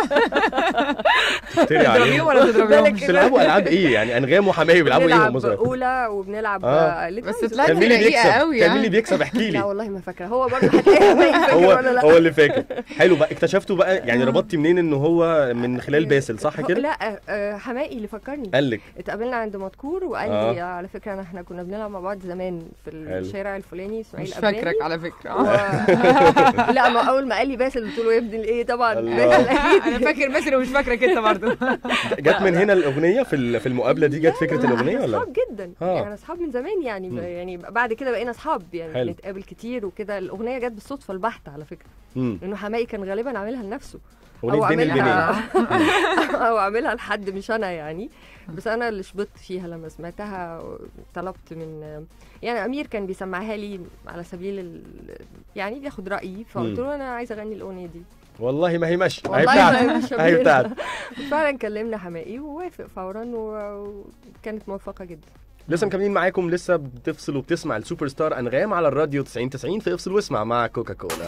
تفتري عليهم تضربيهم ولا تضربيهم بالك بتلعبوا العاب ايه يعني انغام وحمائي بيلعبوا ايه وهم بنلعب صغيرين اولى وبنلعب آه. آه. بس ليتل طلعت كان مين اللي رقيقة بيكسب قوي كان مين اللي يعني. بيكسب احكي لا لي والله ما فاكره هو برضه هتلاقي حماقي فاكر هو ولا لا هو اللي فاكر حلو بقى اكتشفتوا بقى يعني ربطتي منين ان هو من خلال باسل صح هو- كده لا آه، حماقي اللي فكرني قال لك اتقابلنا عند مدكور وقال آه. لي على فكره أنا- احنا كنا بنلعب مع بعض زمان في حلو. الشارع الفلاني اسماعيل مش قباني. فاكرك على فكره و... آه. لا ما اول ما قال لي باسل قلت له يا ابني الايه طبعا الله. باسل اكيد انا فاكر باسل ومش فاكرك انت برضه جت من هنا الاغنيه في ال- في المقابله دي جت فكره الاغنيه احنا ولا اصحاب جدا آه. يعني احنا اصحاب من زمان يعني مم. يعني بعد كده بقينا اصحاب يعني حلو. بنتقابل كتير وكده الاغنيه جت بالصدفه البحته على فكره امم لانه حماقي كان غالبا عاملها لنفسه اغنيه بين البنين عاملها او عاملها لحد مش انا يعني بس انا اللي شبطت فيها لما سمعتها طلبت من يعني امير كان بيسمعها لي على سبيل ال... يعني بياخد رايي فقلت مم. له انا عايزه اغني الاغنيه دي والله ما هي ماشيه هي والله بتاعتك ما هي مش هي أمير. بتاعتك فعلا كلمنا حماقي ووافق فورا و- وكانت موفقه جدا لسه مكملين معاكم لسه بتفصل وبتسمع السوبر ستار انغام على الراديو 90 90 في افصل واسمع مع كوكا كولا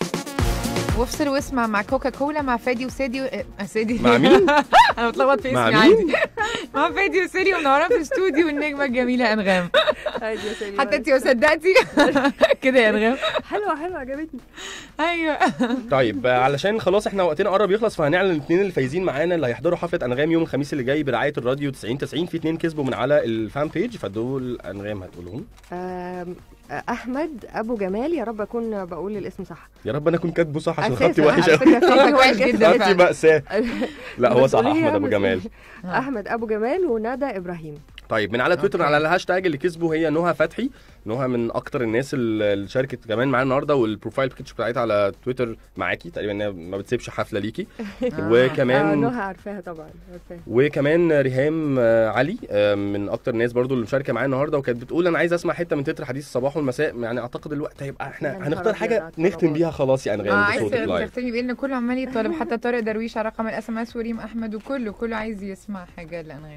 وافصل واسمع مع كوكا كولا مع فادي وسادي و... آه، سادي مع مين؟ انا بتلخبط في مع اسمي مين؟ عادي مع فادي وسادي ومنورة في الاستوديو النجمه الجميله انغام عادي يا سيدي حتى انت ما صدقتي كده يا انغام حلوه حلوه عجبتني ايوه طيب آه، علشان خلاص احنا وقتنا قرب يخلص فهنعلن الاثنين اللي فايزين معانا اللي هيحضروا حفله انغام يوم الخميس اللي جاي برعايه الراديو 90 90 في اثنين كسبوا من على الفان بيج فدول انغام هتقولهم آم، احمد ابو جمال يا رب اكون بقول الاسم صح يا رب انا اكون كاتبه صح عشان أساساً، خطي وحش على قوي فكرة خطك وحش جدا خطي فعلا. مأساة لا هو صح بتقوليها احمد ابو بس- جمال احمد ابو جمال وندى ابراهيم طيب من على تويتر أوكي. على الهاشتاج اللي كسبوا هي نهى فتحي نهى من اكتر الناس اللي شاركت كمان معانا النهارده والبروفايل بيكتشر بتاعتها على تويتر معاكي تقريبا إنها ما بتسيبش حفله ليكي آه وكمان نهى عارفاها طبعا عارفاها وكمان ريهام آه، علي آه، من اكتر الناس برضو اللي مشاركه معانا النهارده وكانت بتقول انا عايزه اسمع حته من تتر حديث الصباح والمساء يعني اعتقد الوقت هيبقى يا احنا نهار هنختار أبيض حاجه على نختم الطلبات. بيها خلاص يا اه انغام عايز بصوتك لايف تختمي بان كله عمال يطالب حتى طارق درويش على رقم الاس ام اس وريم احمد وكله كله عايز يسمع حاجه لانغام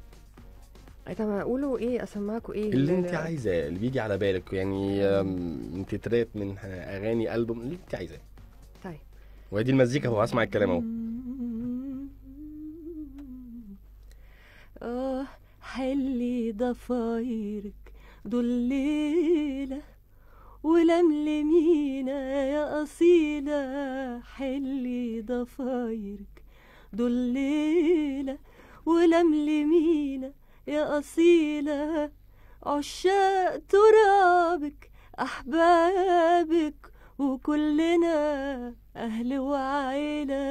طب اقولوا ايه اسمعكوا ايه اللي انت عايزاه اللي بيجي على بالك يعني آم، تترات من اغاني البوم اللي انت عايزاه طيب وادي المزيكا هو هسمع الكلام اهو اه حلي ضفايرك دول ليلة ولملمينا يا أصيلة حلي ضفايرك دول ليلة ولملمينا يا أصيلة عشاق ترابك أحبابك وكلنا أهل وعيلة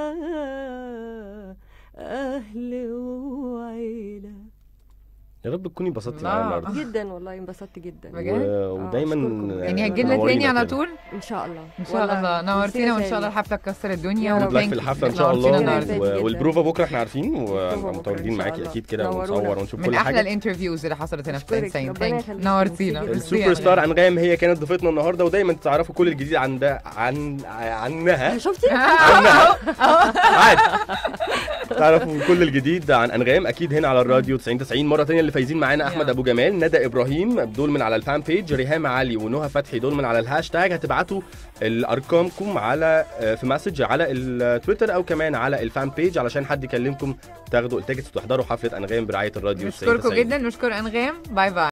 أهل وعيلة يا رب تكوني انبسطتي الله. معانا النهارده جدا والله انبسطت جدا بجد؟ و- ودايما أشكركم. يعني آه، هتجيلنا نورينا تاني على تاني. طول ان شاء الله ان شاء الله نورتينا وان شاء الله الحفله تكسر الدنيا يا جود رب. لك وthank في you. الحفله ان شاء نورتينا الله النهاردة. و- جداً. والبروفا بكره احنا عارفين البروفا بكرة ومتواجدين إن شاء معاكي الله. اكيد كده نورونا. ونصور ونشوف من كل احلى حاجه الانترفيوز اللي حصلت هنا في أشكرك. 90 ربنا ثانك يخليك. نورتينا ميرسي ميرسي يا السوبر ستار أنغام. انغام هي كانت ضيفتنا النهارده ودايما تعرفوا كل الجديد عن ده عن عنها شفتي عنها عادي تعرفوا كل الجديد عن انغام اكيد هنا على الراديو 90 90 مره تانية اللي فايزين معانا احمد يلا. ابو جمال ندى ابراهيم دول من على الفان بيج ريهام علي ونهى فتحي دول من على الهاشتاج هتبعتوا الارقامكم على آه، في مسج على التويتر او كمان على الفان بيج علشان حد يكلمكم تاخدوا التيكتس وتحضروا حفله انغام برعايه الراديو 90 نشكركم 90 جدا نشكر انغام باي باي